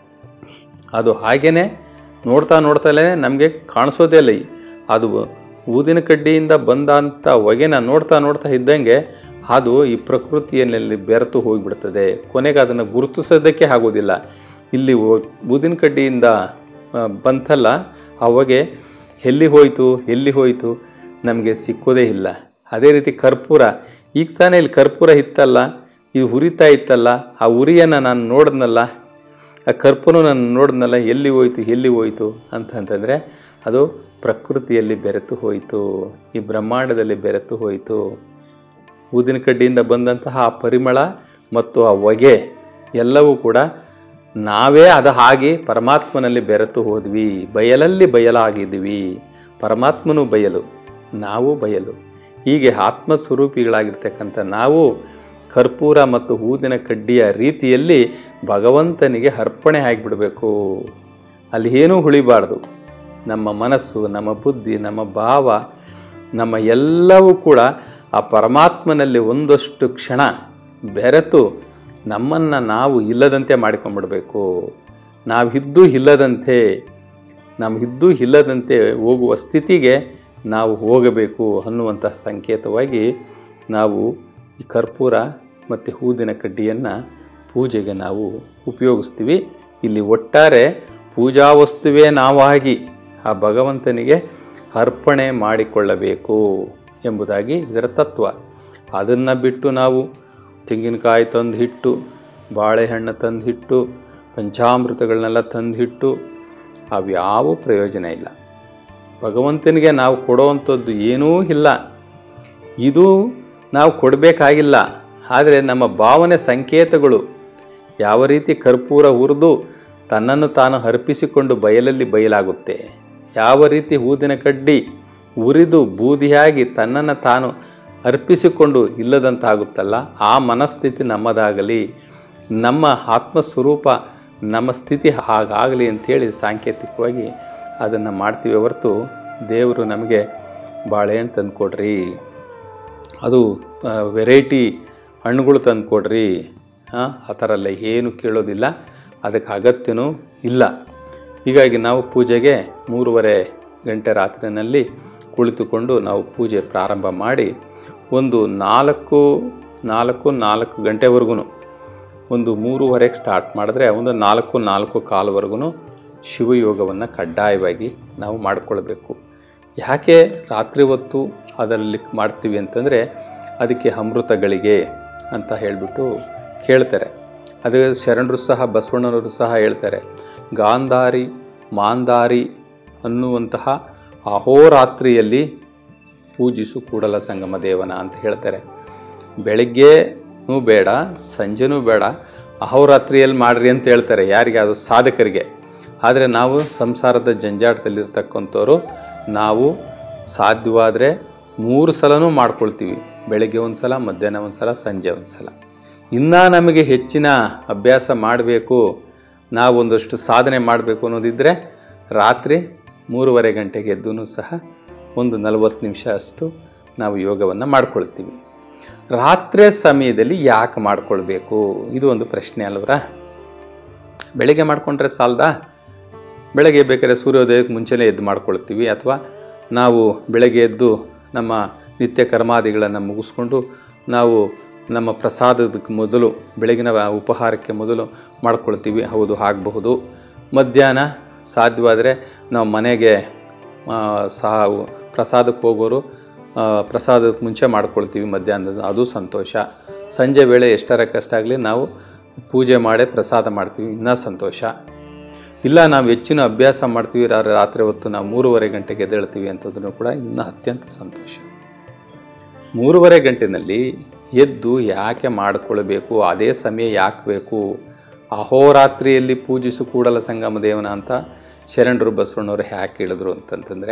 ಅದು ಹಾಗೇ ನೋಡ್ತಾ ನೋಡ್ತಲೇ ನಮಗೆ ಕಾಣಿಸೋದೇ ಇಲ್ಲ ಈ- ಅದು ಊದಿನ ಕಡ್ಡಿಯಿಂದ ಬಂದಂಥ ಹೊಗೆನ ನೋಡ್ತಾ ನೋಡ್ತಾ ಇದ್ದಂಗೆ ಅದು ಈ ಪ್ರಕೃತಿಯಲ್ಲಿ ಬೆರೆತು ಹೋಗಿಬಿಡ್ತದೆ ಕೊನೆಗೆ ಅದನ್ನು ಗುರುತಿಸೋದಕ್ಕೆ ಆಗೋದಿಲ್ಲ ಇಲ್ಲಿ ಒ- ಊದಿನ ಕಡ್ಡಿಯಿಂದ ಆ, ಬಂತಲ್ಲ ಆ ಹೊಗೆ ಎಲ್ಲಿ ಹೋಯಿತು ಎಲ್ಲಿ ಹೋಯಿತು ನಮಗೆ ಸಿಕ್ಕೋದೇ ಇಲ್ಲ ಅದೇ ರೀತಿ ಕರ್ಪೂರ ಈಗ ತಾನೇ ಇಲ್ಲಿ ಕರ್ಪೂರ ಇತ್ತಲ್ಲ ಇದು ಉರಿತಾ ಇತ್ತಲ್ಲ ಆ ಉರಿಯನ್ನು ನಾನು ನೋಡಿದ್ನಲ್ಲ ಆ ಕರ್ಪೂರ ನಾನು ನೋಡಿದ್ನಲ್ಲ ಎಲ್ಲಿ ಹೋಯ್ತು ಎಲ್ಲಿ ಹೋಯ್ತು ಅಂತಂತಂದರೆ ಅದು ಪ್ರಕೃತಿಯಲ್ಲಿ ಬೆರೆತು ಹೋಯಿತು ಈ ಬ್ರಹ್ಮಾಂಡದಲ್ಲಿ ಬೆರೆತು ಹೋಯಿತು ಊದಿನ ಕಡ್ಡಿಯಿಂದ ಬಂದಂತಹ ಆ ಪರಿಮಳ ಮತ್ತು ಆ ಹೊಗೆ ಎಲ್ಲವೂ ಕೂಡ ನಾವೇ ಅದು ಹಾಗೆ ಪರಮಾತ್ಮನಲ್ಲಿ ಬೆರೆತು ಹೋದ್ವಿ ಬಯಲಲ್ಲಿ ಬಯಲಾಗಿದ್ವಿ ಪರಮಾತ್ಮನೂ ಬಯಲು ನಾವು ಬಯಲು ಹೀಗೆ ಆತ್ಮ ಸ್ವರೂಪಿಗಳಾಗಿರ್ತಕ್ಕಂಥ ನಾವು ಕರ್ಪೂರ ಮತ್ತು ಊದಿನ ಕಡ್ಡಿಯ ರೀತಿಯಲ್ಲಿ ಭಗವಂತನಿಗೆ ಅರ್ಪಣೆ ಆಗಿಬಿಡಬೇಕು ಅಲ್ಲಿ ಏನೂ ಉಳಿಬಾರ್ದು ನಮ್ಮ ಮನಸ್ಸು ನಮ್ಮ ಬುದ್ಧಿ ನಮ್ಮ ಭಾವ ನಮ್ಮ ಎಲ್ಲವೂ ಕೂಡ ಆ ಪರಮಾತ್ಮನಲ್ಲಿ ಒಂದಷ್ಟು ಕ್ಷಣ ಬೆರೆತು ನಮ್ಮನ್ನು ನಾವು ಇಲ್ಲದಂತೆ ಮಾಡಿಕೊಂಡ್ಬಿಡ್ಬೇಕು ನಾವಿದ್ದು ಇಲ್ಲದಂತೆ ನಮಗಿದ್ದು ಇಲ್ಲದಂತೆ ಹೋಗುವ ಸ್ಥಿತಿಗೆ ನಾವು ಹೋಗಬೇಕು ಅನ್ನುವಂಥ ಸಂಕೇತವಾಗಿ ನಾವು ಈ ಕರ್ಪೂರ ಮತ್ತು ಊದಿನ ಕಡ್ಡಿಯನ್ನು ಪೂಜೆಗೆ ನಾವು ಉಪಯೋಗಿಸ್ತೀವಿ ಇಲ್ಲಿ ಒಟ್ಟಾರೆ ಪೂಜಾ ವಸ್ತುವೇ ನಾವಾಗಿ ಆ ಭಗವಂತನಿಗೆ ಅರ್ಪಣೆ ಮಾಡಿಕೊಳ್ಳಬೇಕು ಎಂಬುದಾಗಿ ಇದರ ತತ್ವ ಅದನ್ನು ಬಿಟ್ಟು ನಾವು ತೆಂಗಿನಕಾಯಿ ತಂದು ಹಿಟ್ಟು ಬಾಳೆಹಣ್ಣು ತಂದು ಹಿಟ್ಟು ಪಂಚಾಮೃತಗಳನ್ನೆಲ್ಲ ತಂದು ಹಿಟ್ಟು ಅವ್ಯಾವ ಪ್ರಯೋಜನ ಇಲ್ಲ ಭಗವಂತನಿಗೆ ನಾವು ಕೊಡುವಂಥದ್ದು ಏನೂ ಇಲ್ಲ ಇದು ನಾವು ಕೊಡಬೇಕಾಗಿಲ್ಲ ಆದರೆ ನಮ್ಮ ಭಾವನೆ ಸಂಕೇತಗಳು ಯಾವ ರೀತಿ ಕರ್ಪೂರ ಹುರಿದು ತನ್ನನ್ನು ತಾನು ಅರ್ಪಿಸಿಕೊಂಡು ಬಯಲಲ್ಲಿ ಬಯಲಾಗುತ್ತೆ ಯಾವ ರೀತಿ ಊದಿನ ಕಡ್ಡಿ ಉರಿದು ಬೂದಿಯಾಗಿ ತನ್ನನ್ನು ತಾನು ಅರ್ಪಿಸಿಕೊಂಡು ಇಲ್ಲದಂತಾಗುತ್ತಲ್ಲ ಆ ಮನಸ್ಥಿತಿ ನಮ್ಮದಾಗಲಿ ನಮ್ಮ ಆತ್ಮಸ್ವರೂಪ ನಮ್ಮ ಸ್ಥಿತಿ ಹಾಗಾಗಲಿ ಅಂಥೇಳಿ ಸಾಂಕೇತಿಕವಾಗಿ ಅದನ್ನು ಮಾಡ್ತೀವಿ ಹೊರತು ದೇವರು ನಮಗೆ ಬಾಳೆಹಣ್ಣು ತಂದು ಕೊಡ್ರಿ ಅದು ವೆರೈಟಿ ಹಣ್ಣುಗಳು ತಂದು ಕೊಡ್ರಿ ಹಾಂ ಆ ಥರ ಎಲ್ಲ ಏನು ಕೇಳೋದಿಲ್ಲ ಅದಕ್ಕೆ ಅಗತ್ಯನೂ ಇಲ್ಲ ಹೀಗಾಗಿ ನಾವು ಪೂಜೆಗೆ ಮೂರುವರೆ ಗಂಟೆ ರಾತ್ರಿನಲ್ಲಿ ಕುಳಿತುಕೊಂಡು ನಾವು ಪೂಜೆ ಪ್ರಾರಂಭ ಮಾಡಿ ಒಂದು ನಾಲ್ಕು ನಾಲ್ಕು ನಾಲ್ಕು ಗಂಟೆವರೆಗೂ ಒಂದು ಮೂರುವರೆಗೆ ಸ್ಟಾರ್ಟ್ ಮಾಡಿದ್ರೆ ಒಂದು ನಾಲ್ಕು ನಾಲ್ಕು ಕಾಲವರೆಗೂ ಶಿವಯೋಗವನ್ನು ಕಡ್ಡಾಯವಾಗಿ ನಾವು ಮಾಡಿಕೊಳ್ಬೇಕು ಯಾಕೆ ರಾತ್ರಿ ಹೊತ್ತು ಅದರಲ್ಲಿ ಮಾಡ್ತೀವಿ ಅಂತಂದರೆ ಅದಕ್ಕೆ ಅಮೃತಗಳಿಗೆ ಅಂತ ಹೇಳಿಬಿಟ್ಟು ಕೇಳ್ತಾರೆ ಅದು ಶರಣರು ಸಹ ಬಸವಣ್ಣನವರು ಸಹ ಹೇಳ್ತಾರೆ ಗಾಂಧಾರಿ ಮಾಂಧಾರಿ ಅನ್ನುವಂತಹ ಅಹೋರಾತ್ರಿಯಲ್ಲಿ ಪೂಜಿಸು ಕೂಡಲ ಸಂಗಮ ದೇವನ ಅಂತ ಹೇಳ್ತಾರೆ ಬೆಳಗ್ಗೆನೂ ಬೇಡ ಸಂಜೆನೂ ಬೇಡ ಅಹೋರಾತ್ರಿಯಲ್ಲಿ ಮಾಡ್ರಿ ಅಂತ ಹೇಳ್ತಾರೆ ಯಾರಿಗೆ ಅದು ಸಾಧಕರಿಗೆ ಆದರೆ ನಾವು ಸಂಸಾರದ ಜಂಜಾಟದಲ್ಲಿರ್ತಕ್ಕಂಥವ್ರು ನಾವು ಸಾಧ್ಯವಾದರೆ ಮೂರು ಸಲನೂ ಮಾಡ್ಕೊಳ್ತೀವಿ ಬೆಳಗ್ಗೆ ಒಂದು ಸಲ ಮಧ್ಯಾಹ್ನ ಒಂದು ಸಲ ಸಂಜೆ ಒಂದು ಸಲ ಇನ್ನೂ ನಮಗೆ ಹೆಚ್ಚಿನ ಅಭ್ಯಾಸ ಮಾಡಬೇಕು ನಾವು ಒಂದಷ್ಟು ಸಾಧನೆ ಮಾಡಬೇಕು ಅನ್ನೋದಿದ್ದರೆ ರಾತ್ರಿ ಮೂರುವರೆ ಗಂಟೆಗೆ ಎದ್ದೂ ಸಹ ಒಂದು ನಲವತ್ತು ನಿಮಿಷ ಅಷ್ಟು ನಾವು ಯೋಗವನ್ನು ಮಾಡ್ಕೊಳ್ತೀವಿ ರಾತ್ರಿ ಸಮಯದಲ್ಲಿ ಯಾಕೆ ಮಾಡ್ಕೊಳ್ಬೇಕು ಇದು ಒಂದು ಪ್ರಶ್ನೆ ಅಲ್ವರ ಬೆಳಗ್ಗೆ ಮಾಡಿಕೊಂಡ್ರೆ ಸಾಲದಾ ಬೆಳಗ್ಗೆ ಬೇಕಾದ್ರೆ ಸೂರ್ಯೋದಯಕ್ಕೆ ಮುಂಚೆನೇ ಎದ್ದು ಮಾಡ್ಕೊಳ್ತೀವಿ ಅಥವಾ ನಾವು ಬೆಳಗ್ಗೆ ಎದ್ದು ನಮ್ಮ ನಿತ್ಯ ಕರ್ಮಾದಿಗಳನ್ನು ಮುಗಿಸ್ಕೊಂಡು ನಾವು ನಮ್ಮ ಪ್ರಸಾದಕ್ಕೆ ಮೊದಲು ಬೆಳಗಿನ ಉಪಹಾರಕ್ಕೆ ಮೊದಲು ಮಾಡ್ಕೊಳ್ತೀವಿ ಹೌದು ಆಗಬಹುದು ಮಧ್ಯಾಹ್ನ ಸಾಧ್ಯವಾದರೆ ನಾವು ಮನೆಗೆ ಆ, ಸಹ ಪ್ರಸಾದಕ್ಕೆ ಹೋಗೋರು ಆ, ಪ್ರಸಾದಕ್ಕೆ ಮುಂಚೆ ಮಾಡ್ಕೊಳ್ತೀವಿ ಮಧ್ಯಾಹ್ನದ ಅದು ಸಂತೋಷ ಸಂಜೆ ವೇಳೆ ಎಷ್ಟರಕ್ಕಷ್ಟಾಗಲಿ ನಾವು ಪೂಜೆ ಮಾಡೇ ಪ್ರಸಾದ ಮಾಡ್ತೀವಿ ಇನ್ನೂ ಸಂತೋಷ ಇಲ್ಲ ನಾವು ಹೆಚ್ಚಿನ ಅಭ್ಯಾಸ ಮಾಡ್ತೀವಿ ರಾ- ರಾತ್ರಿ ಹೊತ್ತು ನಾವು ಮೂರುವರೆ ಗಂಟೆಗೆ ಎದ್ದೇಳ್ತೀವಿ ಅಂತಂದ್ರೂ ಕೂಡ ಇನ್ನೂ ಅತ್ಯಂತ ಸಂತೋಷ ಮೂರುವರೆ ಗಂಟೆನಲ್ಲಿ ಎದ್ದು ಯಾಕೆ ಮಾಡಿಕೊಳ್ಬೇಕು ಅದೇ ಸಮಯ ಯಾಕೆ ಬೇಕು ಅಹೋರಾತ್ರಿಯಲ್ಲಿ ಪೂಜಿಸು ಕೂಡಲ ಸಂಗಮ ದೇವನ ಅಂತ ಶರಣರು ಬಸವಣ್ಣವರು ಯಾಕೆ ಹೇಳಿದ್ರು ಅಂತಂತಂದರೆ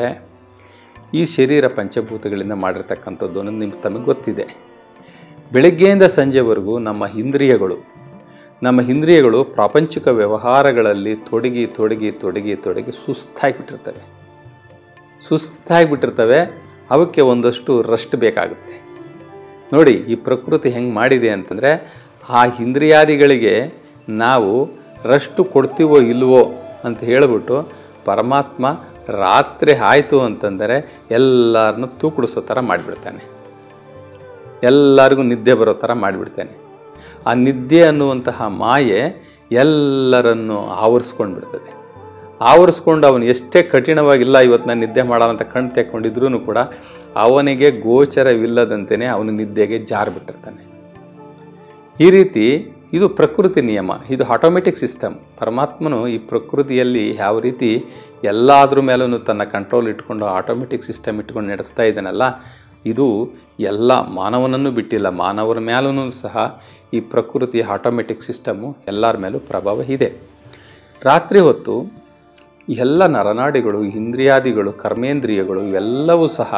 ಈ ಶರೀರ ಪಂಚಭೂತಗಳಿಂದ ಮಾಡಿರ್ತಕ್ಕಂಥದ್ದು ಅನ್ನೋದು ನಿಮ್ಗೆ ತಮಗೆ ಗೊತ್ತಿದೆ ಬೆಳಗ್ಗೆಯಿಂದ ಸಂಜೆವರೆಗೂ ನಮ್ಮ ಇಂದ್ರಿಯಗಳು ನಮ್ಮ ಇಂದ್ರಿಯಗಳು ಪ್ರಾಪಂಚಿಕ ವ್ಯವಹಾರಗಳಲ್ಲಿ ತೊಡಗಿ ತೊಡಗಿ ತೊಡಗಿ ತೊಡಗಿ ಸುಸ್ತಾಗಿಬಿಟ್ಟಿರ್ತವೆ ಸುಸ್ತಾಗಿಬಿಟ್ಟಿರ್ತವೆ ಅವಕ್ಕೆ ಒಂದಷ್ಟು ರಸ್ಟ್ ಬೇಕಾಗುತ್ತೆ ನೋಡಿ ಈ ಪ್ರಕೃತಿ ಹೆಂಗೆ ಮಾಡಿದೆ ಅಂತಂದರೆ ಆ ಇಂದ್ರಿಯಾದಿಗಳಿಗೆ ನಾವು ರಷ್ಟು ಕೊಡ್ತೀವೋ ಇಲ್ವೋ ಅಂತ ಹೇಳಿಬಿಟ್ಟು ಪರಮಾತ್ಮ ರಾತ್ರಿ ಆಯಿತು ಅಂತಂದರೆ ಎಲ್ಲರನ್ನು ತೂಕುಡಿಸೋ ಥರ ಮಾಡಿಬಿಡ್ತಾನೆ ಎಲ್ಲರಿಗೂ ನಿದ್ದೆ ಬರೋ ಥರ ಮಾಡಿಬಿಡ್ತಾನೆ ಆ ನಿದ್ದೆ ಅನ್ನುವಂತಹ ಮಾಯೆ ಎಲ್ಲರನ್ನು ಆವರಿಸ್ಕೊಂಡು ಬಿಡ್ತದೆ ಆವರಿಸ್ಕೊಂಡು ಅವನು ಎಷ್ಟೇ ಕಠಿಣವಾಗಿಲ್ಲ ಇವತ್ತು ನಾನು ನಿದ್ದೆ ಮಾಡೋ ಅಂತ ಕಣ್ ತೆಕ್ಕೊಂಡಿದ್ರೂ ಕೂಡ ಅವನಿಗೆ ಗೋಚರವಿಲ್ಲದಂತೆಯೇ ಅವನು ನಿದ್ದೆಗೆ ಜಾರಿಬಿಟ್ಟಿರ್ತಾನೆ ಈ ರೀತಿ ಇದು ಪ್ರಕೃತಿ ನಿಯಮ ಇದು ಆಟೋಮೆಟಿಕ್ ಸಿಸ್ಟಮ್ ಪರಮಾತ್ಮನು ಈ ಪ್ರಕೃತಿಯಲ್ಲಿ ಯಾವ ರೀತಿ ಎಲ್ಲಾದ್ರ ಮೇಲೂ ತನ್ನ ಕಂಟ್ರೋಲ್ ಇಟ್ಕೊಂಡು ಆಟೋಮೆಟಿಕ್ ಸಿಸ್ಟಮ್ ಇಟ್ಕೊಂಡು ನಡೆಸ್ತಾ ಇದ್ದಾನಲ್ಲ ಇದು ಎಲ್ಲ ಮಾನವನನ್ನು ಬಿಟ್ಟಿಲ್ಲ ಮಾನವರ ಮೇಲೂ ಸಹ ಈ ಪ್ರಕೃತಿ ಆಟೋಮೆಟಿಕ್ ಸಿಸ್ಟಮ್ಮು ಎಲ್ಲರ ಮೇಲೂ ಪ್ರಭಾವ ಇದೆ ರಾತ್ರಿ ಹೊತ್ತು ಎಲ್ಲ ನರನಾಡಿಗಳು ಇಂದ್ರಿಯಾದಿಗಳು ಕರ್ಮೇಂದ್ರಿಯಗಳು ಇವೆಲ್ಲವೂ ಸಹ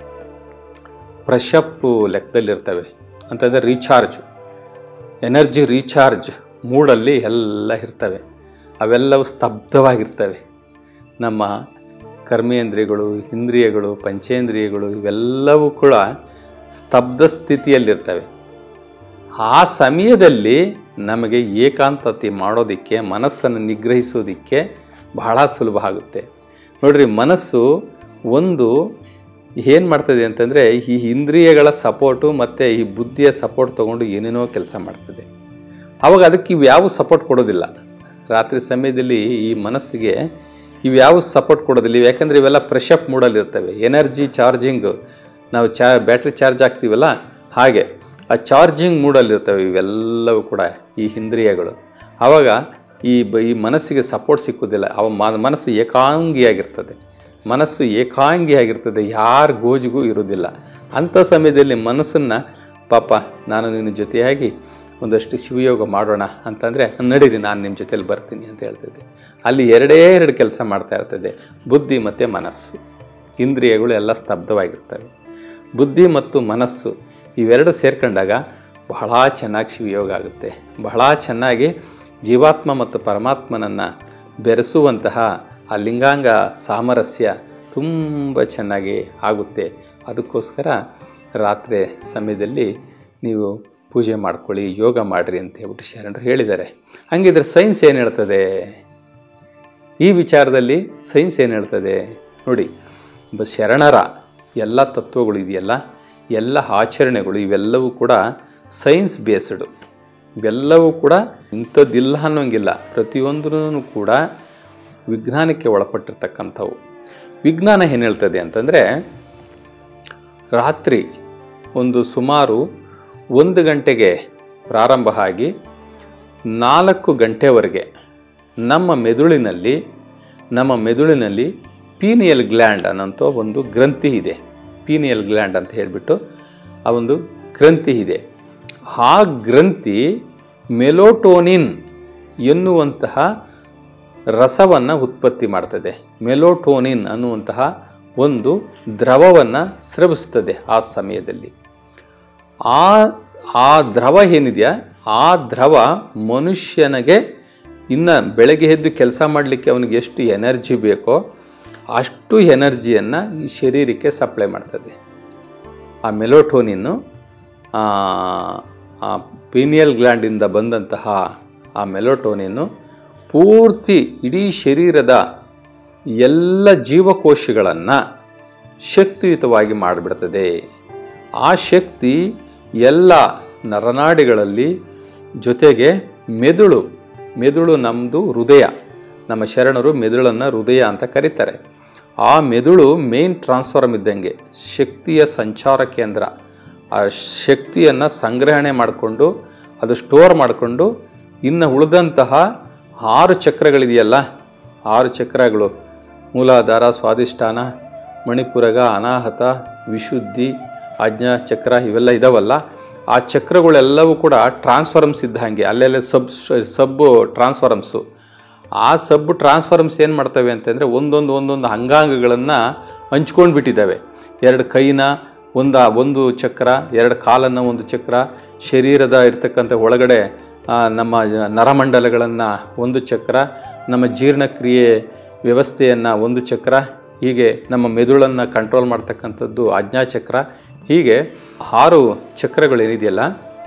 ಫ್ರೆಶಪ್ಪು ಲೆಕ್ಕದಲ್ಲಿರ್ತವೆ ಅಂತಂದರೆ ರೀಚಾರ್ಜು ಎನರ್ಜಿ ರೀಚಾರ್ಜ್ ಮೂಡಲ್ಲಿ ಎಲ್ಲ ಇರ್ತವೆ ಅವೆಲ್ಲವೂ ಸ್ತಬ್ಧವಾಗಿರ್ತವೆ ನಮ್ಮ ಕರ್ಮೇಂದ್ರಿಯಗಳು ಇಂದ್ರಿಯಗಳು ಪಂಚೇಂದ್ರಿಯಗಳು ಇವೆಲ್ಲವೂ ಕೂಡ ಸ್ತಬ್ಧ ಸ್ಥಿತಿಯಲ್ಲಿರ್ತವೆ ಆ ಸಮಯದಲ್ಲಿ ನಮಗೆ ಏಕಾಂತತೆ ಮಾಡೋದಕ್ಕೆ ಮನಸ್ಸನ್ನು ನಿಗ್ರಹಿಸೋದಕ್ಕೆ ಬಹಳ ಸುಲಭ ಆಗುತ್ತೆ ನೋಡ್ರಿ ಮನಸ್ಸು ಒಂದು ಏನು ಮಾಡ್ತದೆ ಅಂತಂದರೆ ಈ ಇಂದ್ರಿಯಗಳ ಸಪೋರ್ಟು ಮತ್ತು ಈ ಬುದ್ಧಿಯ ಸಪೋರ್ಟ್ ತೊಗೊಂಡು ಏನೇನೋ ಕೆಲಸ ಮಾಡ್ತದೆ ಆವಾಗ ಅದಕ್ಕೆ ಇವು ಯಾವ ಸಪೋರ್ಟ್ ಕೊಡೋದಿಲ್ಲ ರಾತ್ರಿ ಸಮಯದಲ್ಲಿ ಈ ಮನಸ್ಸಿಗೆ ಇವು ಯಾವ ಸಪೋರ್ಟ್ ಕೊಡೋದಿಲ್ಲ ಇವು ಯಾಕಂದರೆ ಇವೆಲ್ಲ ಪ್ರೆಶಪ್ ಮೂಡಲ್ಲಿ ಇರ್ತವೆ ಎನರ್ಜಿ ಚಾರ್ಜಿಂಗು ನಾವು ಚಾ ಬ್ಯಾಟ್ರಿ ಚಾರ್ಜ್ ಆಗ್ತೀವಲ್ಲ ಹಾಗೆ ಆ ಚಾರ್ಜಿಂಗ್ ಮೂಡಲ್ಲಿರ್ತವೆ ಇವೆಲ್ಲವೂ ಕೂಡ ಈ ಇಂದ್ರಿಯಗಳು ಆವಾಗ ಈ ಬ ಈ ಮನಸ್ಸಿಗೆ ಸಪೋರ್ಟ್ ಸಿಕ್ಕುವುದಿಲ್ಲ ಅವ ಮ- ಮನಸ್ಸು ಏಕಾಂಗಿಯಾಗಿರ್ತದೆ ಮನಸ್ಸು ಏಕಾಂಗಿಯಾಗಿರ್ತದೆ ಯಾರ ಗೋಜಿಗೂ ಇರೋದಿಲ್ಲ ಅಂಥ ಸಮಯದಲ್ಲಿ ಮನಸ್ಸನ್ನು ಪಾಪ ನಾನು ನಿನ್ನ ಜೊತೆಯಾಗಿ ಒಂದಷ್ಟು ಶಿವಯೋಗ ಮಾಡೋಣ ಅಂತಂದರೆ ನಡೀರಿ ನಾನು ನಿಮ್ಮ ಜೊತೆಲಿ ಬರ್ತೀನಿ ಅಂತ ಹೇಳ್ತಿದ್ದೆ ಅಲ್ಲಿ ಎರಡೇ ಎರಡು ಕೆಲಸ ಮಾಡ್ತಾ ಇರ್ತದೆ ಬುದ್ಧಿ ಮತ್ತು ಮನಸ್ಸು ಇಂದ್ರಿಯಗಳು ಎಲ್ಲ ಸ್ತಬ್ಧವಾಗಿರ್ತವೆ ಬುದ್ಧಿ ಮತ್ತು ಮನಸ್ಸು ಇವೆರಡು ಸೇರ್ಕೊಂಡಾಗ ಬಹಳ ಚೆನ್ನಾಗಿ ಶಿವಯೋಗ ಆಗುತ್ತೆ ಬಹಳ ಚೆನ್ನಾಗಿ ಜೀವಾತ್ಮ ಮತ್ತು ಪರಮಾತ್ಮನನ್ನು ಬೆರೆಸುವಂತಹ ಆ ಲಿಂಗಾಂಗ ಸಾಮರಸ್ಯ ತುಂಬ ಚೆನ್ನಾಗಿ ಆಗುತ್ತೆ ಅದಕ್ಕೋಸ್ಕರ ರಾತ್ರಿ ಸಮಯದಲ್ಲಿ ನೀವು ಪೂಜೆ ಮಾಡ್ಕೊಳ್ಳಿ ಯೋಗ ಮಾಡಿರಿ ಅಂತ ಹೇಳ್ಬಿಟ್ಟು ಶರಣರು ಹೇಳಿದ್ದಾರೆ ಹಂಗಿದ್ರೆ ಸೈನ್ಸ್ ಏನು ಹೇಳ್ತದೆ ಈ ವಿಚಾರದಲ್ಲಿ ಸೈನ್ಸ್ ಏನು ಹೇಳ್ತದೆ ನೋಡಿ ಒಬ್ಬ ಶರಣರ ಎಲ್ಲ ತತ್ವಗಳು ಇದೆಯಲ್ಲ ಎಲ್ಲ ಆಚರಣೆಗಳು ಇವೆಲ್ಲವೂ ಕೂಡ ಸೈನ್ಸ್ ಬೇಸ್ಡು ಇವೆಲ್ಲವೂ ಕೂಡ ಇಂಥದ್ದಿಲ್ಲ ಅನ್ನೋಂಗಿಲ್ಲ ಪ್ರತಿಯೊಂದೂ ಕೂಡ ವಿಜ್ಞಾನಕ್ಕೆ ಒಳಪಟ್ಟಿರ್ತಕ್ಕಂಥವು ವಿಜ್ಞಾನ ಏನು ಹೇಳ್ತದೆ ಅಂತಂದರೆ ರಾತ್ರಿ ಒಂದು ಸುಮಾರು ಒಂದು ಗಂಟೆಗೆ ಪ್ರಾರಂಭ ಆಗಿ ನಾಲ್ಕು ಗಂಟೆವರೆಗೆ ನಮ್ಮ ಮೆದುಳಿನಲ್ಲಿ ನಮ್ಮ ಮೆದುಳಿನಲ್ಲಿ ಪೀನಿಯಲ್ ಗ್ಲ್ಯಾಂಡ್ ಅನ್ನೋಂಥ ಒಂದು ಗ್ರಂಥಿ ಇದೆ ಪೀನಿಯಲ್ ಗ್ಲ್ಯಾಂಡ್ ಅಂತ ಹೇಳಿಬಿಟ್ಟು ಆ ಒಂದು ಗ್ರಂಥಿ ಇದೆ ಆ ಗ್ರಂಥಿ ಮೆಲೋಟೋನಿನ್ ಎನ್ನುವಂತಹ ರಸವನ್ನು ಉತ್ಪತ್ತಿ ಮಾಡ್ತದೆ ಮೆಲೋಟೋನಿನ್ ಅನ್ನುವಂತಹ ಒಂದು ದ್ರವವನ್ನು ಸ್ರವಿಸ್ತದೆ ಆ ಸಮಯದಲ್ಲಿ ಆ ಆ ದ್ರವ ಏನಿದೆಯಾ ಆ ದ್ರವ ಮನುಷ್ಯನಿಗೆ ಇನ್ನು ಬೆಳಗ್ಗೆ ಎದ್ದು ಕೆಲಸ ಮಾಡಲಿಕ್ಕೆ ಅವನಿಗೆ ಎಷ್ಟು ಎನರ್ಜಿ ಬೇಕೋ ಅಷ್ಟು ಎನರ್ಜಿಯನ್ನು ಈ ಶರೀರಕ್ಕೆ ಸಪ್ಲೈ ಮಾಡ್ತದೆ ಆ ಮೆಲೋಟೋನಿನ್ನು ಆ ಆ ಪೀನಿಯಲ್ ಗ್ಲ್ಯಾಂಡಿಂದ ಬಂದಂತಹ ಆ ಮೆಲೋಟೋನಿನ್ನು ಪೂರ್ತಿ ಇಡೀ ಶರೀರದ ಎಲ್ಲ ಜೀವಕೋಶಗಳನ್ನು ಶಕ್ತಿಯುತವಾಗಿ ಮಾಡಿಬಿಡ್ತದೆ ಆ ಶಕ್ತಿ ಎಲ್ಲ ನರನಾಡಿಗಳಲ್ಲಿ ಜೊತೆಗೆ ಮೆದುಳು ಮೆದುಳು ನಮ್ಮದು ಹೃದಯ ನಮ್ಮ ಶರಣರು ಮೆದುಳನ್ನು ಹೃದಯ ಅಂತ ಕರೀತಾರೆ ಆ ಮೆದುಳು ಮೇನ್ ಟ್ರಾನ್ಸ್ಫಾರ್ಮ್ ಇದ್ದಂಗೆ ಶಕ್ತಿಯ ಸಂಚಾರ ಕೇಂದ್ರ ಆ ಶಕ್ತಿಯನ್ನು ಸಂಗ್ರಹಣೆ ಮಾಡಿಕೊಂಡು ಅದು ಸ್ಟೋರ್ ಮಾಡಿಕೊಂಡು ಇನ್ನು ಉಳಿದಂತಹ ಆರು ಚಕ್ರಗಳಿದೆಯಲ್ಲ ಆರು ಚಕ್ರಗಳು ಮೂಲಾಧಾರ ಸ್ವಾದಿಷ್ಠಾನ ಮಣಿಪುರಗ ಅನಾಹತ ವಿಶುದ್ಧಿ ಆಜ್ಞಾ ಚಕ್ರ ಇವೆಲ್ಲ ಇದಾವಲ್ಲ ಆ ಚಕ್ರಗಳೆಲ್ಲವೂ ಕೂಡ ಟ್ರಾನ್ಸ್ಫಾರ್ಮ್ಸ್ ಇದ್ದ ಹಾಗೆ ಅಲ್ಲೆಲ್ಲ ಸಬ್ ಸಬ್ಬು ಟ್ರಾನ್ಸ್ಫಾರ್ಮ್ಸು ಆ ಸಬ್ ಟ್ರಾನ್ಸ್ಫಾರ್ಮ್ಸ್ ಏನು ಮಾಡ್ತವೆ ಅಂತಂದರೆ ಒಂದೊಂದು ಒಂದೊಂದು ಅಂಗಾಂಗಗಳನ್ನು ಹಂಚ್ಕೊಂಡು ಬಿಟ್ಟಿದ್ದಾವೆ ಎರಡು ಕೈನ ಒಂದು ಒಂದು ಚಕ್ರ ಎರಡು ಕಾಲನ್ನು ಒಂದು ಚಕ್ರ ಶರೀರದ ಇರ್ತಕ್ಕಂಥ ಒಳಗಡೆ ಆ, ನಮ್ಮ ನರಮಂಡಲಗಳನ್ನು ಒಂದು ಚಕ್ರ ನಮ್ಮ ಜೀರ್ಣಕ್ರಿಯೆ ವ್ಯವಸ್ಥೆಯನ್ನು ಒಂದು ಚಕ್ರ ಹೀಗೆ ನಮ್ಮ ಮೆದುಳನ್ನು ಕಂಟ್ರೋಲ್ ಮಾಡ್ತಕ್ಕಂಥದ್ದು ಆಜ್ಞಾಚಕ್ರ ಹೀಗೆ ಆರು ಚಕ್ರಗಳೇನಿದೆಯಲ್ಲ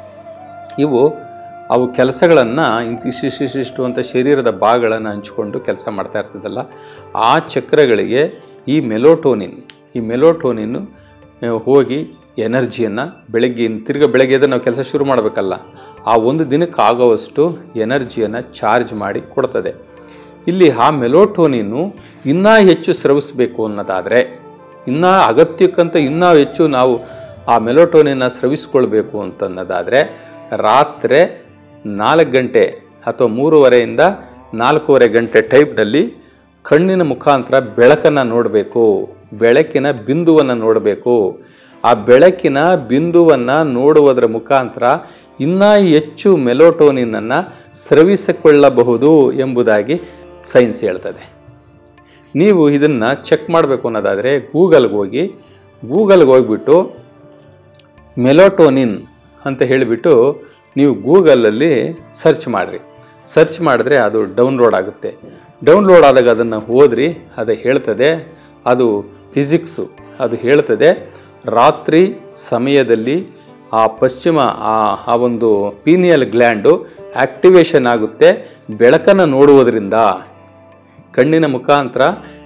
ಇವು ಅವು ಕೆಲಸಗಳನ್ನು ಇಂತಿಷ್ಟಿಷ್ಟು ಅಂತ ಶರೀರದ ಭಾಗಗಳನ್ನು ಹಂಚಿಕೊಂಡು ಕೆಲಸ ಮಾಡ್ತಾ ಇರ್ತದಲ್ಲ ಆ ಚಕ್ರಗಳಿಗೆ ಈ ಮೆಲೋಟೋನಿನ್ ಈ ಮೆಲೋಟೋನಿನ್ನು ಆ, ಹೋಗಿ ಎನರ್ಜಿಯನ್ನು ಬೆಳಗ್ಗೆ ತಿರ್ಗ ಬೆಳಗ್ಗೆ ಎದ್ದು ನಾವು ಕೆಲಸ ಶುರು ಮಾಡಬೇಕಲ್ಲ ಆ ಒಂದು ದಿನಕ್ಕೆ ಆಗೋವಷ್ಟು ಎನರ್ಜಿಯನ್ನು ಚಾರ್ಜ್ ಮಾಡಿ ಕೊಡ್ತದೆ ಇಲ್ಲಿ ಆ ಮೆಲೋಟೋನಿನ್ನು ಇನ್ನೂ ಹೆಚ್ಚು ಸ್ರವಿಸಬೇಕು ಅನ್ನೋದಾದರೆ ಇನ್ನೂ ಅಗತ್ಯಕ್ಕಂತ ಇನ್ನೂ ಹೆಚ್ಚು ನಾವು ಆ ಮೆಲೋಟೋನಿನ ಸ್ರವಿಸ್ಕೊಳ್ಬೇಕು ಅಂತನ್ನೋದಾದರೆ ರಾತ್ರಿ ನಾಲ್ಕು ಗಂಟೆ ಅಥವಾ ಮೂರುವರೆಯಿಂದ ನಾಲ್ಕೂವರೆ ಗಂಟೆ ಟೈಪ್ನಲ್ಲಿ ಕಣ್ಣಿನ ಮುಖಾಂತರ ಬೆಳಕನ್ನು ನೋಡಬೇಕು ಬೆಳಕಿನ ಬಿಂದುವನ್ನು ನೋಡಬೇಕು ಆ ಬೆಳಕಿನ ಬಿಂದುವನ್ನು ನೋಡುವುದರ ಮುಖಾಂತರ ಇನ್ನೂ ಹೆಚ್ಚು ಮೆಲೋಟೋನಿನನ್ನು ಸ್ರವಿಸಿಕೊಳ್ಳಬಹುದು ಎಂಬುದಾಗಿ ಸೈನ್ಸ್ ಹೇಳ್ತದೆ ನೀವು ಇದನ್ನು ಚೆಕ್ ಮಾಡಬೇಕು ಅನ್ನೋದಾದರೆ ಗೂಗಲ್ಗೆ ಹೋಗಿ ಗೂಗಲ್ಗೆ ಹೋಗ್ಬಿಟ್ಟು ಮೆಲೋಟೋನಿನ್ ಅಂತ ಹೇಳಿಬಿಟ್ಟು ನೀವು ಗೂಗಲಲ್ಲಿ ಸರ್ಚ್ ಮಾಡಿರಿ ಸರ್ಚ್ ಮಾಡಿದ್ರೆ ಅದು ಡೌನ್ಲೋಡ್ ಆಗುತ್ತೆ ಡೌನ್ಲೋಡ್ ಆದಾಗ ಅದನ್ನು ಓದ್ರಿ ಅದು ಹೇಳ್ತದೆ ಅದು ಫಿಸಿಕ್ಸು ಅದು ಹೇಳ್ತದೆ ರಾತ್ರಿ ಸಮಯದಲ್ಲಿ ಆ ಪಶ್ಚಿಮ ಆ ಆ ಒಂದು ಪೀನಿಯಲ್ ಗ್ಲ್ಯಾಂಡು ಆಕ್ಟಿವೇಶನ್ ಆಗುತ್ತೆ ಬೆಳಕನ್ನು ನೋಡುವುದರಿಂದ ಕಣ್ಣಿನ ಮುಖಾಂತರ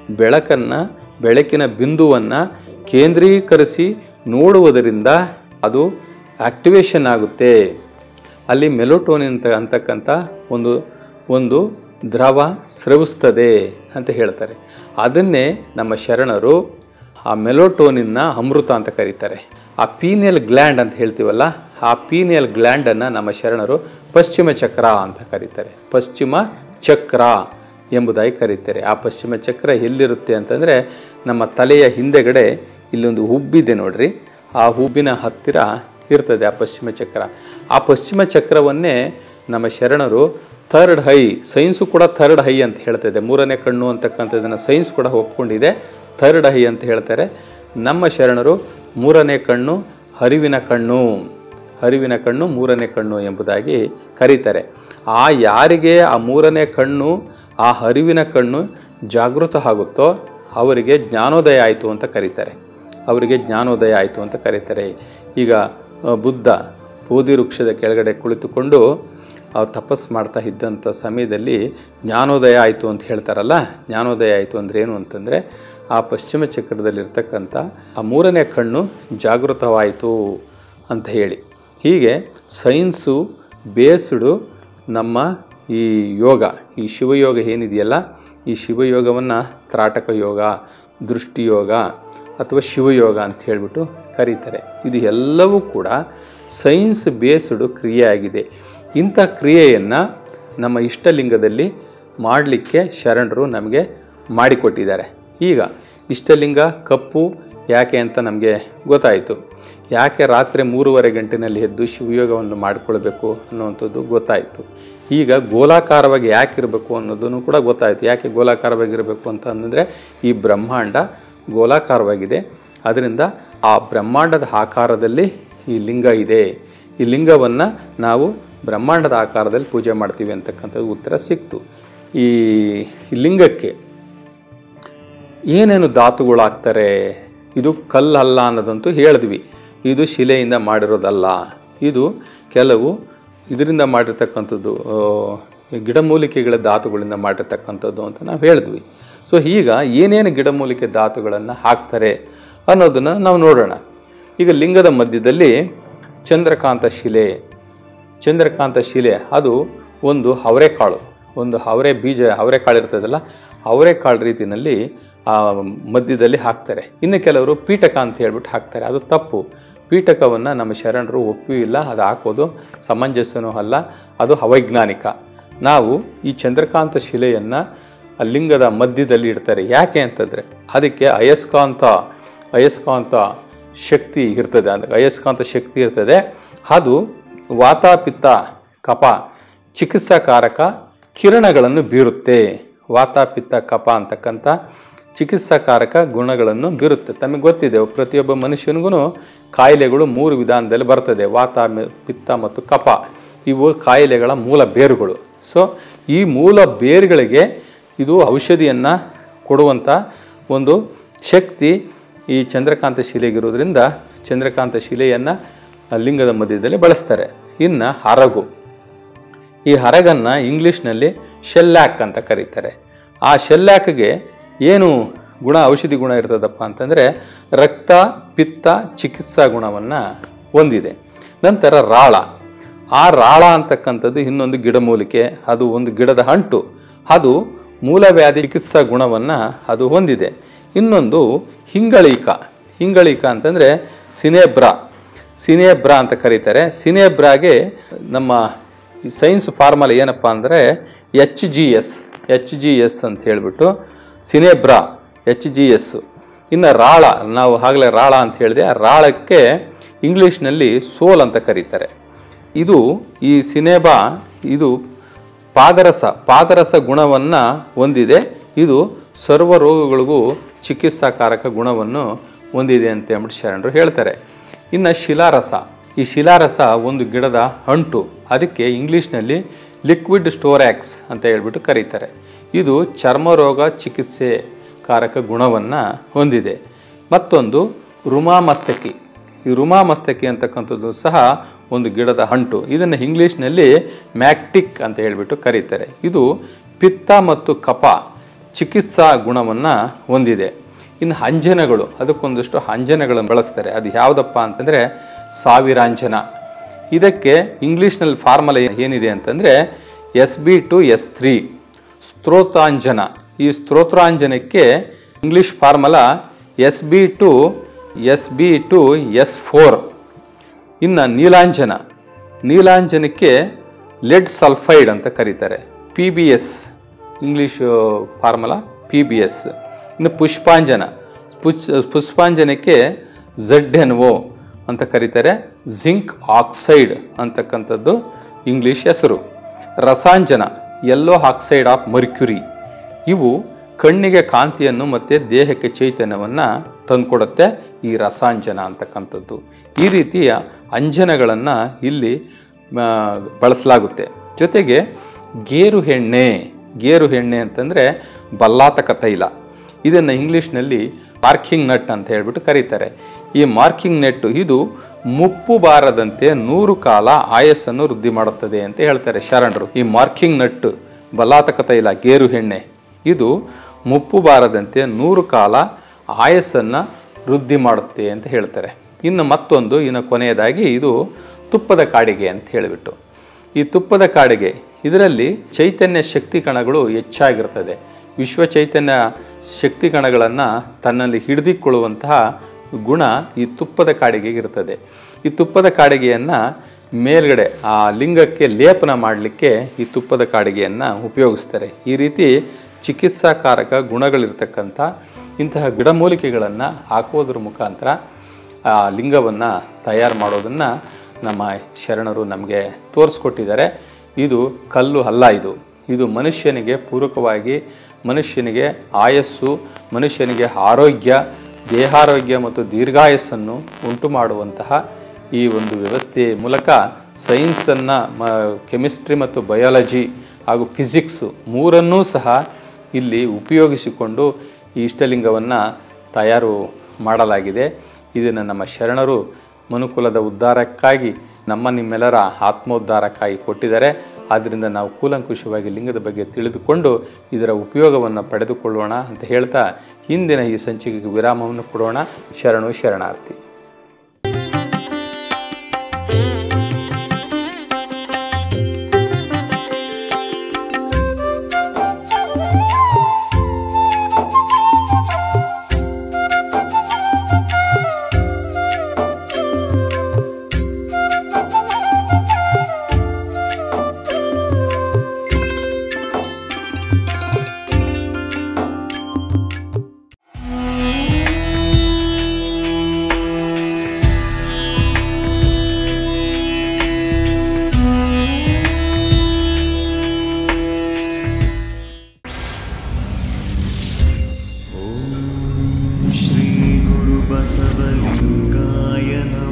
ಬೆಳಕನ್ನು ಬೆಳಕಿನ ಬಿಂದುವನ್ನು ಕೇಂದ್ರೀಕರಿಸಿ ನೋಡುವುದರಿಂದ ಅದು ಆಕ್ಟಿವೇಶನ್ ಆಗುತ್ತೆ ಅಲ್ಲಿ ಮೆಲೋಟೋನಿನ್ ಅಂತ ಅಂತಕ್ಕಂಥ ಒಂದು ಒಂದು ದ್ರವ ಸ್ರವಿಸ್ತದೆ ಅಂತ ಹೇಳ್ತಾರೆ ಅದನ್ನೇ ನಮ್ಮ ಶರಣರು ಆ ಮೆಲೋಟೋನಿನ್ನ ಅಮೃತ ಅಂತ ಕರೀತಾರೆ ಆ ಪೀನಿಯಲ್ ಗ್ಲ್ಯಾಂಡ್ ಅಂತ ಹೇಳ್ತೀವಲ್ಲ ಆ ಪೀನಿಯಲ್ ಗ್ಲ್ಯಾಂಡನ್ನು ನಮ್ಮ ಶರಣರು ಪಶ್ಚಿಮ ಚಕ್ರ ಅಂತ ಕರೀತಾರೆ ಪಶ್ಚಿಮ ಚಕ್ರ ಎಂಬುದಾಗಿ ಕರೀತಾರೆ ಆ ಪಶ್ಚಿಮ ಚಕ್ರ ಎಲ್ಲಿರುತ್ತೆ ಅಂತಂದರೆ ನಮ್ಮ ತಲೆಯ ಹಿಂದೆಗಡೆ ಇಲ್ಲೊಂದು ಹುಬ್ಬಿದೆ ನೋಡ್ರಿ ಆ ಹುಬ್ಬಿನ ಹತ್ತಿರ ಇರ್ತದೆ ಆ ಪಶ್ಚಿಮ ಚಕ್ರ ಆ ಪಶ್ಚಿಮ ಚಕ್ರವನ್ನೇ ನಮ್ಮ ಶರಣರು ಥರ್ಡ್ ಹೈ ಸೈನ್ಸು ಕೂಡ ಥರ್ಡ್ ಹೈ ಅಂತ ಹೇಳ್ತದೆ ಮೂರನೇ ಕಣ್ಣು ಅಂತಕ್ಕಂಥದ್ದನ್ನು ಸೈನ್ಸ್ ಕೂಡ ಒಪ್ಕೊಂಡಿದೆ ಥರ್ಡ್ ಹೈ ಅಂತ ಹೇಳ್ತಾರೆ ನಮ್ಮ ಶರಣರು ಮೂರನೇ ಕಣ್ಣು ಹರಿವಿನ ಕಣ್ಣು ಹರಿವಿನ ಕಣ್ಣು ಮೂರನೇ ಕಣ್ಣು ಎಂಬುದಾಗಿ ಕರೀತಾರೆ ಆ ಯಾರಿಗೆ ಆ ಮೂರನೇ ಕಣ್ಣು ಆ ಹರಿವಿನ ಕಣ್ಣು ಜಾಗೃತ ಆಗುತ್ತೋ ಅವರಿಗೆ ಜ್ಞಾನೋದಯ ಆಯಿತು ಅಂತ ಕರೀತಾರೆ ಅವರಿಗೆ ಜ್ಞಾನೋದಯ ಆಯಿತು ಅಂತ ಕರೀತಾರೆ ಈಗ ಆ, ಬುದ್ಧ ಬೋಧಿ ವೃಕ್ಷದ ಕೆಳಗಡೆ ಕುಳಿತುಕೊಂಡು ಅವ್ರು ತಪಸ್ ಮಾಡ್ತಾ ಇದ್ದಂಥ ಸಮಯದಲ್ಲಿ ಜ್ಞಾನೋದಯ ಆಯಿತು ಅಂತ ಹೇಳ್ತಾರಲ್ಲ ಜ್ಞಾನೋದಯ ಆಯಿತು ಅಂದ್ರೆ ಏನು ಅಂತಂದರೆ ಆ ಪಶ್ಚಿಮ ಚಕ್ರದಲ್ಲಿರ್ತಕ್ಕಂಥ ಆ ಮೂರನೇ ಕಣ್ಣು ಜಾಗೃತವಾಯಿತು ಅಂತ ಹೇಳಿ ಹೀಗೆ ಸೈನ್ಸು ಬೇಸ್ಡು ನಮ್ಮ ಈ ಯೋಗ ಈ ಶಿವಯೋಗ ಏನಿದೆಯಲ್ಲ ಈ ಶಿವಯೋಗವನ್ನು ತ್ರಾಟಕ ಯೋಗ ದೃಷ್ಟಿಯೋಗ ಅಥವಾ ಶಿವಯೋಗ ಅಂತ ಹೇಳಿಬಿಟ್ಟು ಕರೀತಾರೆ ಇದು ಎಲ್ಲವೂ ಕೂಡ ಸೈನ್ಸ್ ಬೇಸ್ಡ್ ಕ್ರಿಯೆ ಆಗಿದೆ ಇಂಥ ಕ್ರಿಯೆಯನ್ನು ನಮ್ಮ ಇಷ್ಟಲಿಂಗದಲ್ಲಿ ಮಾಡಲಿಕ್ಕೆ ಶರಣರು ನಮಗೆ ಮಾಡಿಕೊಟ್ಟಿದ್ದಾರೆ ಈಗ ಇಷ್ಟಲಿಂಗ ಕಪ್ಪು ಯಾಕೆ ಅಂತ ನಮಗೆ ಗೊತ್ತಾಯಿತು ಯಾಕೆ ರಾತ್ರಿ ಮೂರುವರೆ ಗಂಟೆನಲ್ಲಿ ಎದ್ದು ಶಿವಯೋಗವನ್ನು ಮಾಡಿಕೊಳ್ಬೇಕು ಅನ್ನುವಂಥದ್ದು ಗೊತ್ತಾಯಿತು ಈಗ ಗೋಲಾಕಾರವಾಗಿ ಯಾಕೆ ಇರಬೇಕು ಅನ್ನೋದನ್ನು ಕೂಡ ಗೊತ್ತಾಯಿತು ಯಾಕೆ ಗೋಲಾಕಾರವಾಗಿರಬೇಕು ಅಂತ ಅಂದರೆ ಈ ಬ್ರಹ್ಮಾಂಡ ಗೋಲಾಕಾರವಾಗಿದೆ ಅದರಿಂದ ಆ ಬ್ರಹ್ಮಾಂಡದ ಆಕಾರದಲ್ಲಿ ಈ ಲಿಂಗ ಇದೆ ಈ ಲಿಂಗವನ್ನು ನಾವು ಬ್ರಹ್ಮಾಂಡದ ಆಕಾರದಲ್ಲಿ ಪೂಜೆ ಮಾಡ್ತೀವಿ ಅಂತಕ್ಕಂಥದ್ದು ಉತ್ತರ ಸಿಕ್ತು ಈ ಈ ಲಿಂಗಕ್ಕೆ ಏನೇನು ಧಾತುಗಳಾಗ್ತಾರೆ ಇದು ಕಲ್ಲಲ್ಲ ಅನ್ನೋದಂತೂ ಹೇಳಿದ್ವಿ ಇದು ಶಿಲೆಯಿಂದ ಮಾಡಿರೋದಲ್ಲ ಇದು ಕೆಲವು ಇದರಿಂದ ಮಾಡಿರ್ತಕ್ಕಂಥದ್ದು ಆ, ಗಿಡಮೂಲಿಕೆಗಳ ಧಾತುಗಳಿಂದ ಮಾಡಿರ್ತಕ್ಕಂಥದ್ದು ಅಂತ ನಾವು ಹೇಳಿದ್ವಿ ಸೊ ಈಗ ಏನೇನು ಗಿಡಮೂಲಿಕೆ ಧಾತುಗಳನ್ನು ಹಾಕ್ತಾರೆ ಅನ್ನೋದನ್ನು ನಾವು ನೋಡೋಣ ಈಗ ಲಿಂಗದ ಮಧ್ಯದಲ್ಲಿ ಚಂದ್ರಕಾಂತ ಶಿಲೆ ಚಂದ್ರಕಾಂತ ಶಿಲೆ ಅದು ಒಂದು ಅವರೆಕಾಳು ಒಂದು ಅವರೆ ಬೀಜ ಅವರೆಕಾಳು ಇರ್ತದಲ್ಲ ಅವರೆಕಾಳು ರೀತಿಯಲ್ಲಿ ಆ ಮಧ್ಯದಲ್ಲಿ ಹಾಕ್ತಾರೆ ಇನ್ನು ಕೆಲವರು ಪೀಠಕ ಅಂತ ಹೇಳ್ಬಿಟ್ಟು ಹಾಕ್ತಾರೆ ಅದು ತಪ್ಪು ಪೀಠಕವನ್ನು ನಮ್ಮ ಶರಣರು ಒಪ್ಪಿಲ್ಲ ಅದು ಹಾಕೋದು ಸಮಂಜಸನೂ ಅಲ್ಲ ಅದು ಅವೈಜ್ಞಾನಿಕ ನಾವು ಈ ಚಂದ್ರಕಾಂತ ಶಿಲೆಯನ್ನು ಆ ಲಿಂಗದ ಮಧ್ಯದಲ್ಲಿ ಇಡ್ತಾರೆ ಯಾಕೆ ಅಂತಂದರೆ ಅದಕ್ಕೆ ಅಯಸ್ಕಾಂತ ಅಯಸ್ಕಾಂತ ಶಕ್ತಿ ಇರ್ತದೆ ಅಂದರೆ ಅಯಸ್ಕಾಂತ ಶಕ್ತಿ ಇರ್ತದೆ ಅದು ವಾತಾಪಿತ್ತ ಕಪ ಚಿಕಿತ್ಸಾಕಾರಕ ಕಿರಣಗಳನ್ನು ಬೀರುತ್ತೆ ವಾತಾಪಿತ್ತ ಕಪ ಅಂತಕ್ಕಂಥ ಚಿಕಿತ್ಸಾಕಾರಕ ಗುಣಗಳನ್ನು ಬೀರುತ್ತೆ ತಮಗೆ ಗೊತ್ತಿದೆ ಪ್ರತಿಯೊಬ್ಬ ಮನುಷ್ಯನಿಗೂ ಕಾಯಿಲೆಗಳು ಮೂರು ವಿಧಾನದಲ್ಲಿ ಬರ್ತದೆ ವಾತ ಮೆ- ಪಿತ್ತ ಮತ್ತು ಕಪ ಇವು ಕಾಯಿಲೆಗಳ ಮೂಲ ಬೇರುಗಳು ಸೊ ಈ ಮೂಲ ಬೇರುಗಳಿಗೆ ಇದು ಔಷಧಿಯನ್ನು ಕೊಡುವಂಥ ಒಂದು ಶಕ್ತಿ ಈ ಚಂದ್ರಕಾಂತ ಶಿಲೆಗಿರೋದ್ರಿಂದ ಚಂದ್ರಕಾಂತ ಶಿಲೆಯನ್ನು ಲಿಂಗದ ಮಧ್ಯದಲ್ಲಿ ಬಳಸ್ತಾರೆ ಇನ್ನು ಹರಗು ಈ ಹರಗನ್ನು ಇಂಗ್ಲೀಷ್ನಲ್ಲಿ ಶೆಲ್ಲಾಕ್ ಅಂತ ಕರೀತಾರೆ ಆ ಶೆಲ್ಲಾಕ್ಗೆ ಏನು ಗುಣ ಔಷಧಿ ಗುಣ ಇರ್ತದಪ್ಪ ಅಂತಂದರೆ ರಕ್ತ ಪಿತ್ತ ಚಿಕಿತ್ಸಾ ಗುಣವನ್ನು ಹೊಂದಿದೆ ನಂತರ ರಾಳ ಆ ರಾಳ ಅಂತಕ್ಕಂಥದ್ದು ಇನ್ನೊಂದು ಗಿಡಮೂಲಿಕೆ ಅದು ಒಂದು ಗಿಡದ ಅಂಟು ಅದು ಮೂಲವ್ಯಾಧಿ ಚಿಕಿತ್ಸಾ ಗುಣವನ್ನು ಅದು ಹೊಂದಿದೆ ಇನ್ನೊಂದು ಹಿಂಗಳೀಕ ಹಿಂಗಳೀಕ ಅಂತಂದರೆ ಸಿನೇಬ್ರಾ ಸಿನೇಬ್ರಾ ಅಂತ ಕರೀತಾರೆ ಸಿನೇಬ್ರಾಗೆ ನಮ್ಮ ಈ ಸೈನ್ಸ್ ಫಾರ್ಮಲ್ ಏನಪ್ಪ ಅಂದರೆ H G S H G S ಅಂತ ಹೇಳಿಬಿಟ್ಟು ಸಿನೇಬ್ರಾ ಎಚ್ ಜಿ ಎಸ್ ಇನ್ನು ರಾಳ ನಾವು ಆಗಲೇ ರಾಳ ಅಂತ ಹೇಳಿದೆ ಆ ರಾಳಕ್ಕೆ ಇಂಗ್ಲೀಷ್ನಲ್ಲಿ ಸೋಲ್ ಅಂತ ಕರೀತಾರೆ ಇದು ಈ ಸಿನೇಬಾ ಇದು ಪಾದರಸ ಪಾದರಸ ಗುಣವನ್ನು ಹೊಂದಿದೆ ಇದು ಸರ್ವ ರೋಗಗಳಿಗೂ ಚಿಕಿತ್ಸಾಕಾರಕ ಗುಣವನ್ನು ಹೊಂದಿದೆ ಅಂತ ಹೇಳ್ಬಿಟ್ಟು ಶರಣರು ಹೇಳ್ತಾರೆ ಇನ್ನು ಶಿಲಾರಸ ಈ ಶಿಲಾರಸ ಒಂದು ಗಿಡದ ಅಂಟು ಅದಕ್ಕೆ ಇಂಗ್ಲೀಷ್ನಲ್ಲಿ ಲಿಕ್ವಿಡ್ ಸ್ಟೋರ್ಯಾಕ್ಸ್ ಅಂತ ಹೇಳ್ಬಿಟ್ಟು ಕರೀತಾರೆ ಇದು ಚರ್ಮ ರೋಗ ಚಿಕಿತ್ಸೆ ಕಾರಕ ಗುಣವನ್ನು ಹೊಂದಿದೆ ಮತ್ತೊಂದು ರುಮಾಮಸ್ತಕಿ ಈ ರುಮಾಮಸ್ತಕಿ ಅಂತಕ್ಕಂಥದ್ದು ಸಹ ಒಂದು ಗಿಡದ ಅಂಟು ಇದನ್ನು ಇಂಗ್ಲೀಷ್ನಲ್ಲಿ ಮ್ಯಾಕ್ಟಿಕ್ ಅಂತ ಹೇಳಿಬಿಟ್ಟು ಕರೀತಾರೆ ಇದು ಪಿತ್ತ ಮತ್ತು ಕಫ ಚಿಕಿತ್ಸಾ ಗುಣವನ್ನು ಹೊಂದಿದೆ ಇನ್ನು ಅಂಜನಗಳು ಅದಕ್ಕೊಂದಷ್ಟು ಅಂಜನಗಳನ್ನು ಬಳಸ್ತಾರೆ ಅದು ಯಾವುದಪ್ಪ ಅಂತಂದರೆ ಸಾವಿರಾಂಜನ ಇದಕ್ಕೆ ಇಂಗ್ಲೀಷ್ನಲ್ಲಿ ಫಾರ್ಮುಲಾ ಏನಿದೆ ಅಂತಂದರೆ S B two S three ಸ್ತೋತ್ರಾಂಜನ ಈ ಸ್ತೋತ್ರಾಂಜನಕ್ಕೆ English formula S B two S B two S four ಇನ್ನು ನೀಲಾಂಜನ ನೀಲಾಂಜನಕ್ಕೆ ಲೆಡ್ ಸಲ್ಫೈಡ್ ಅಂತ ಕರೀತಾರೆ P B S English formula P B S ಇನ್ನು ಪುಷ್ಪಾಂಜನ ಪುಷ್ ಪುಷ್ಪಾಂಜನಕ್ಕೆ ಝಡ್ ಎನ್ ಒ ಅಂತ ಕರೀತಾರೆ ಜಿಂಕ್ ಆಕ್ಸೈಡ್ ಅಂತಕ್ಕಂಥದ್ದು ಇಂಗ್ಲೀಷ್ ಹೆಸರು ರಸಾಂಜನ ಯೆಲ್ಲೋ ಆಕ್ಸೈಡ್ ಆಫ್ ಮರ್ಕ್ಯುರಿ ಇವು ಕಣ್ಣಿಗೆ ಕಾಂತಿಯನ್ನು ಮತ್ತು ದೇಹಕ್ಕೆ ಚೈತನ್ಯವನ್ನು ತಂದುಕೊಡುತ್ತೆ ಈ ರಸಾಂಜನ ಅಂತಕ್ಕಂಥದ್ದು ಈ ರೀತಿಯ ಅಂಜನಗಳನ್ನು ಇಲ್ಲಿ ಆ, ಬಳಸಲಾಗುತ್ತೆ ಜೊತೆಗೆ ಗೇರು ಎಣ್ಣೆ ಗೇರು ಎಣ್ಣೆ ಅಂತಂದರೆ ಬಲ್ಲಾತಕ ತೈಲ ಇದನ್ನು ಇಂಗ್ಲೀಷ್ನಲ್ಲಿ ಮಾರ್ಕಿಂಗ್ ನಟ್ ಅಂತ ಹೇಳ್ಬಿಟ್ಟು ಕರೀತಾರೆ ಈ ಮಾರ್ಕಿಂಗ್ ನೆಟ್ ಇದು ಮುಪ್ಪು ಬಾರದಂತೆ ನೂರು ಕಾಲ ಆಯಸ್ಸನ್ನು ವೃದ್ಧಿ ಮಾಡುತ್ತದೆ ಅಂತ ಹೇಳ್ತಾರೆ ಶರಣರು ಈ ಮಾರ್ಕಿಂಗ್ ನಟ್ ಬಲಾತಕ ತೈಲ ಗೇರು ಎಣ್ಣೆ ಇದು ಮುಪ್ಪು ಬಾರದಂತೆ ನೂರು ಕಾಲ ಆಯಸ್ಸನ್ನು ವೃದ್ಧಿ ಮಾಡುತ್ತೆ ಅಂತ ಹೇಳ್ತಾರೆ ಇನ್ನು ಮತ್ತೊಂದು ಇನ್ನು ಕೊನೆಯದಾಗಿ ಇದು ತುಪ್ಪದ ಕಾಡಿಗೆ ಅಂತ ಹೇಳಿಬಿಟ್ಟು ಈ ತುಪ್ಪದ ಕಾಡಿಗೆ ಇದರಲ್ಲಿ ಚೈತನ್ಯ ಶಕ್ತಿ ಕಣಗಳು ಹೆಚ್ಚಾಗಿರ್ತದೆ ವಿಶ್ವ ಚೈತನ್ಯ ಶಕ್ತಿ ಕಣಗಳನ್ನು ತನ್ನಲ್ಲಿ ಹಿಡಿದಿಕೊಳ್ಳುವಂತಹ ಗುಣ ಈ ತುಪ್ಪದ ಕಾಡಿಗೆಗೆ ಇರ್ತದೆ ಈ ತುಪ್ಪದ ಕಾಡಿಗೆಯನ್ನು ಮೇಲ್ಗಡೆ ಆ ಲಿಂಗಕ್ಕೆ ಲೇಪನ ಮಾಡಲಿಕ್ಕೆ ಈ ತುಪ್ಪದ ಕಾಡಿಗೆಯನ್ನು ಉಪಯೋಗಿಸ್ತಾರೆ ಈ ರೀತಿ ಚಿಕಿತ್ಸಾಕಾರಕ ಗುಣಗಳಿರ್ತಕ್ಕಂಥ ಇಂತಹ ಗಿಡಮೂಲಿಕೆಗಳನ್ನು ಹಾಕೋದ್ರ ಮುಖಾಂತರ ಆ ಲಿಂಗವನ್ನು ತಯಾರು ಮಾಡೋದನ್ನು ನಮ್ಮ ಶರಣರು ನಮಗೆ ತೋರಿಸ್ಕೊಟ್ಟಿದ್ದಾರೆ ಇದು ಕಲ್ಲು ಅಲ್ಲ ಇದು ಇದು ಮನುಷ್ಯನಿಗೆ ಪೂರಕವಾಗಿ ಮನುಷ್ಯನಿಗೆ ಆಯಸ್ಸು ಮನುಷ್ಯನಿಗೆ ಆರೋಗ್ಯ ದೇಹಾರೋಗ್ಯ ಮತ್ತು ದೀರ್ಘಾಯಸ್ಸನ್ನು ಉಂಟು ಮಾಡುವಂತಹ ಈ ಒಂದು ವ್ಯವಸ್ಥೆಯ ಮೂಲಕ ಸೈನ್ಸನ್ನು ಮ ಕೆಮಿಸ್ಟ್ರಿ ಮತ್ತು ಬಯಾಲಜಿ ಹಾಗೂ ಫಿಸಿಕ್ಸು ಮೂರನ್ನೂ ಸಹ ಇಲ್ಲಿ ಉಪಯೋಗಿಸಿಕೊಂಡು ಈ ಇಷ್ಟಲಿಂಗವನ್ನು ತಯಾರು ಮಾಡಲಾಗಿದೆ ಇದನ್ನು ನಮ್ಮ ಶರಣರು ಮನುಕುಲದ ಉದ್ಧಾರಕ್ಕಾಗಿ ನಮ್ಮ ನಿಮ್ಮೆಲ್ಲರ ಆತ್ಮೋದ್ಧಾರಕ್ಕಾಗಿ ಕೊಟ್ಟಿದ್ದಾರೆ ಆದ್ದರಿಂದ ನಾವು ಕೂಲಂಕುಷವಾಗಿ ಲಿಂಗದ ಬಗ್ಗೆ ತಿಳಿದುಕೊಂಡು ಇದರ ಉಪಯೋಗವನ್ನು ಪಡೆದುಕೊಳ್ಳೋಣ ಅಂತ ಹೇಳ್ತಾ ಇಂದಿನ ಈ ಸಂಚಿಕೆಗೆ ವಿರಾಮವನ್ನು ಕೊಡೋಣ ಶರಣು ಶರಣಾರ್ಥಿ श्रीगुरुबसवलिङ्गाय नमः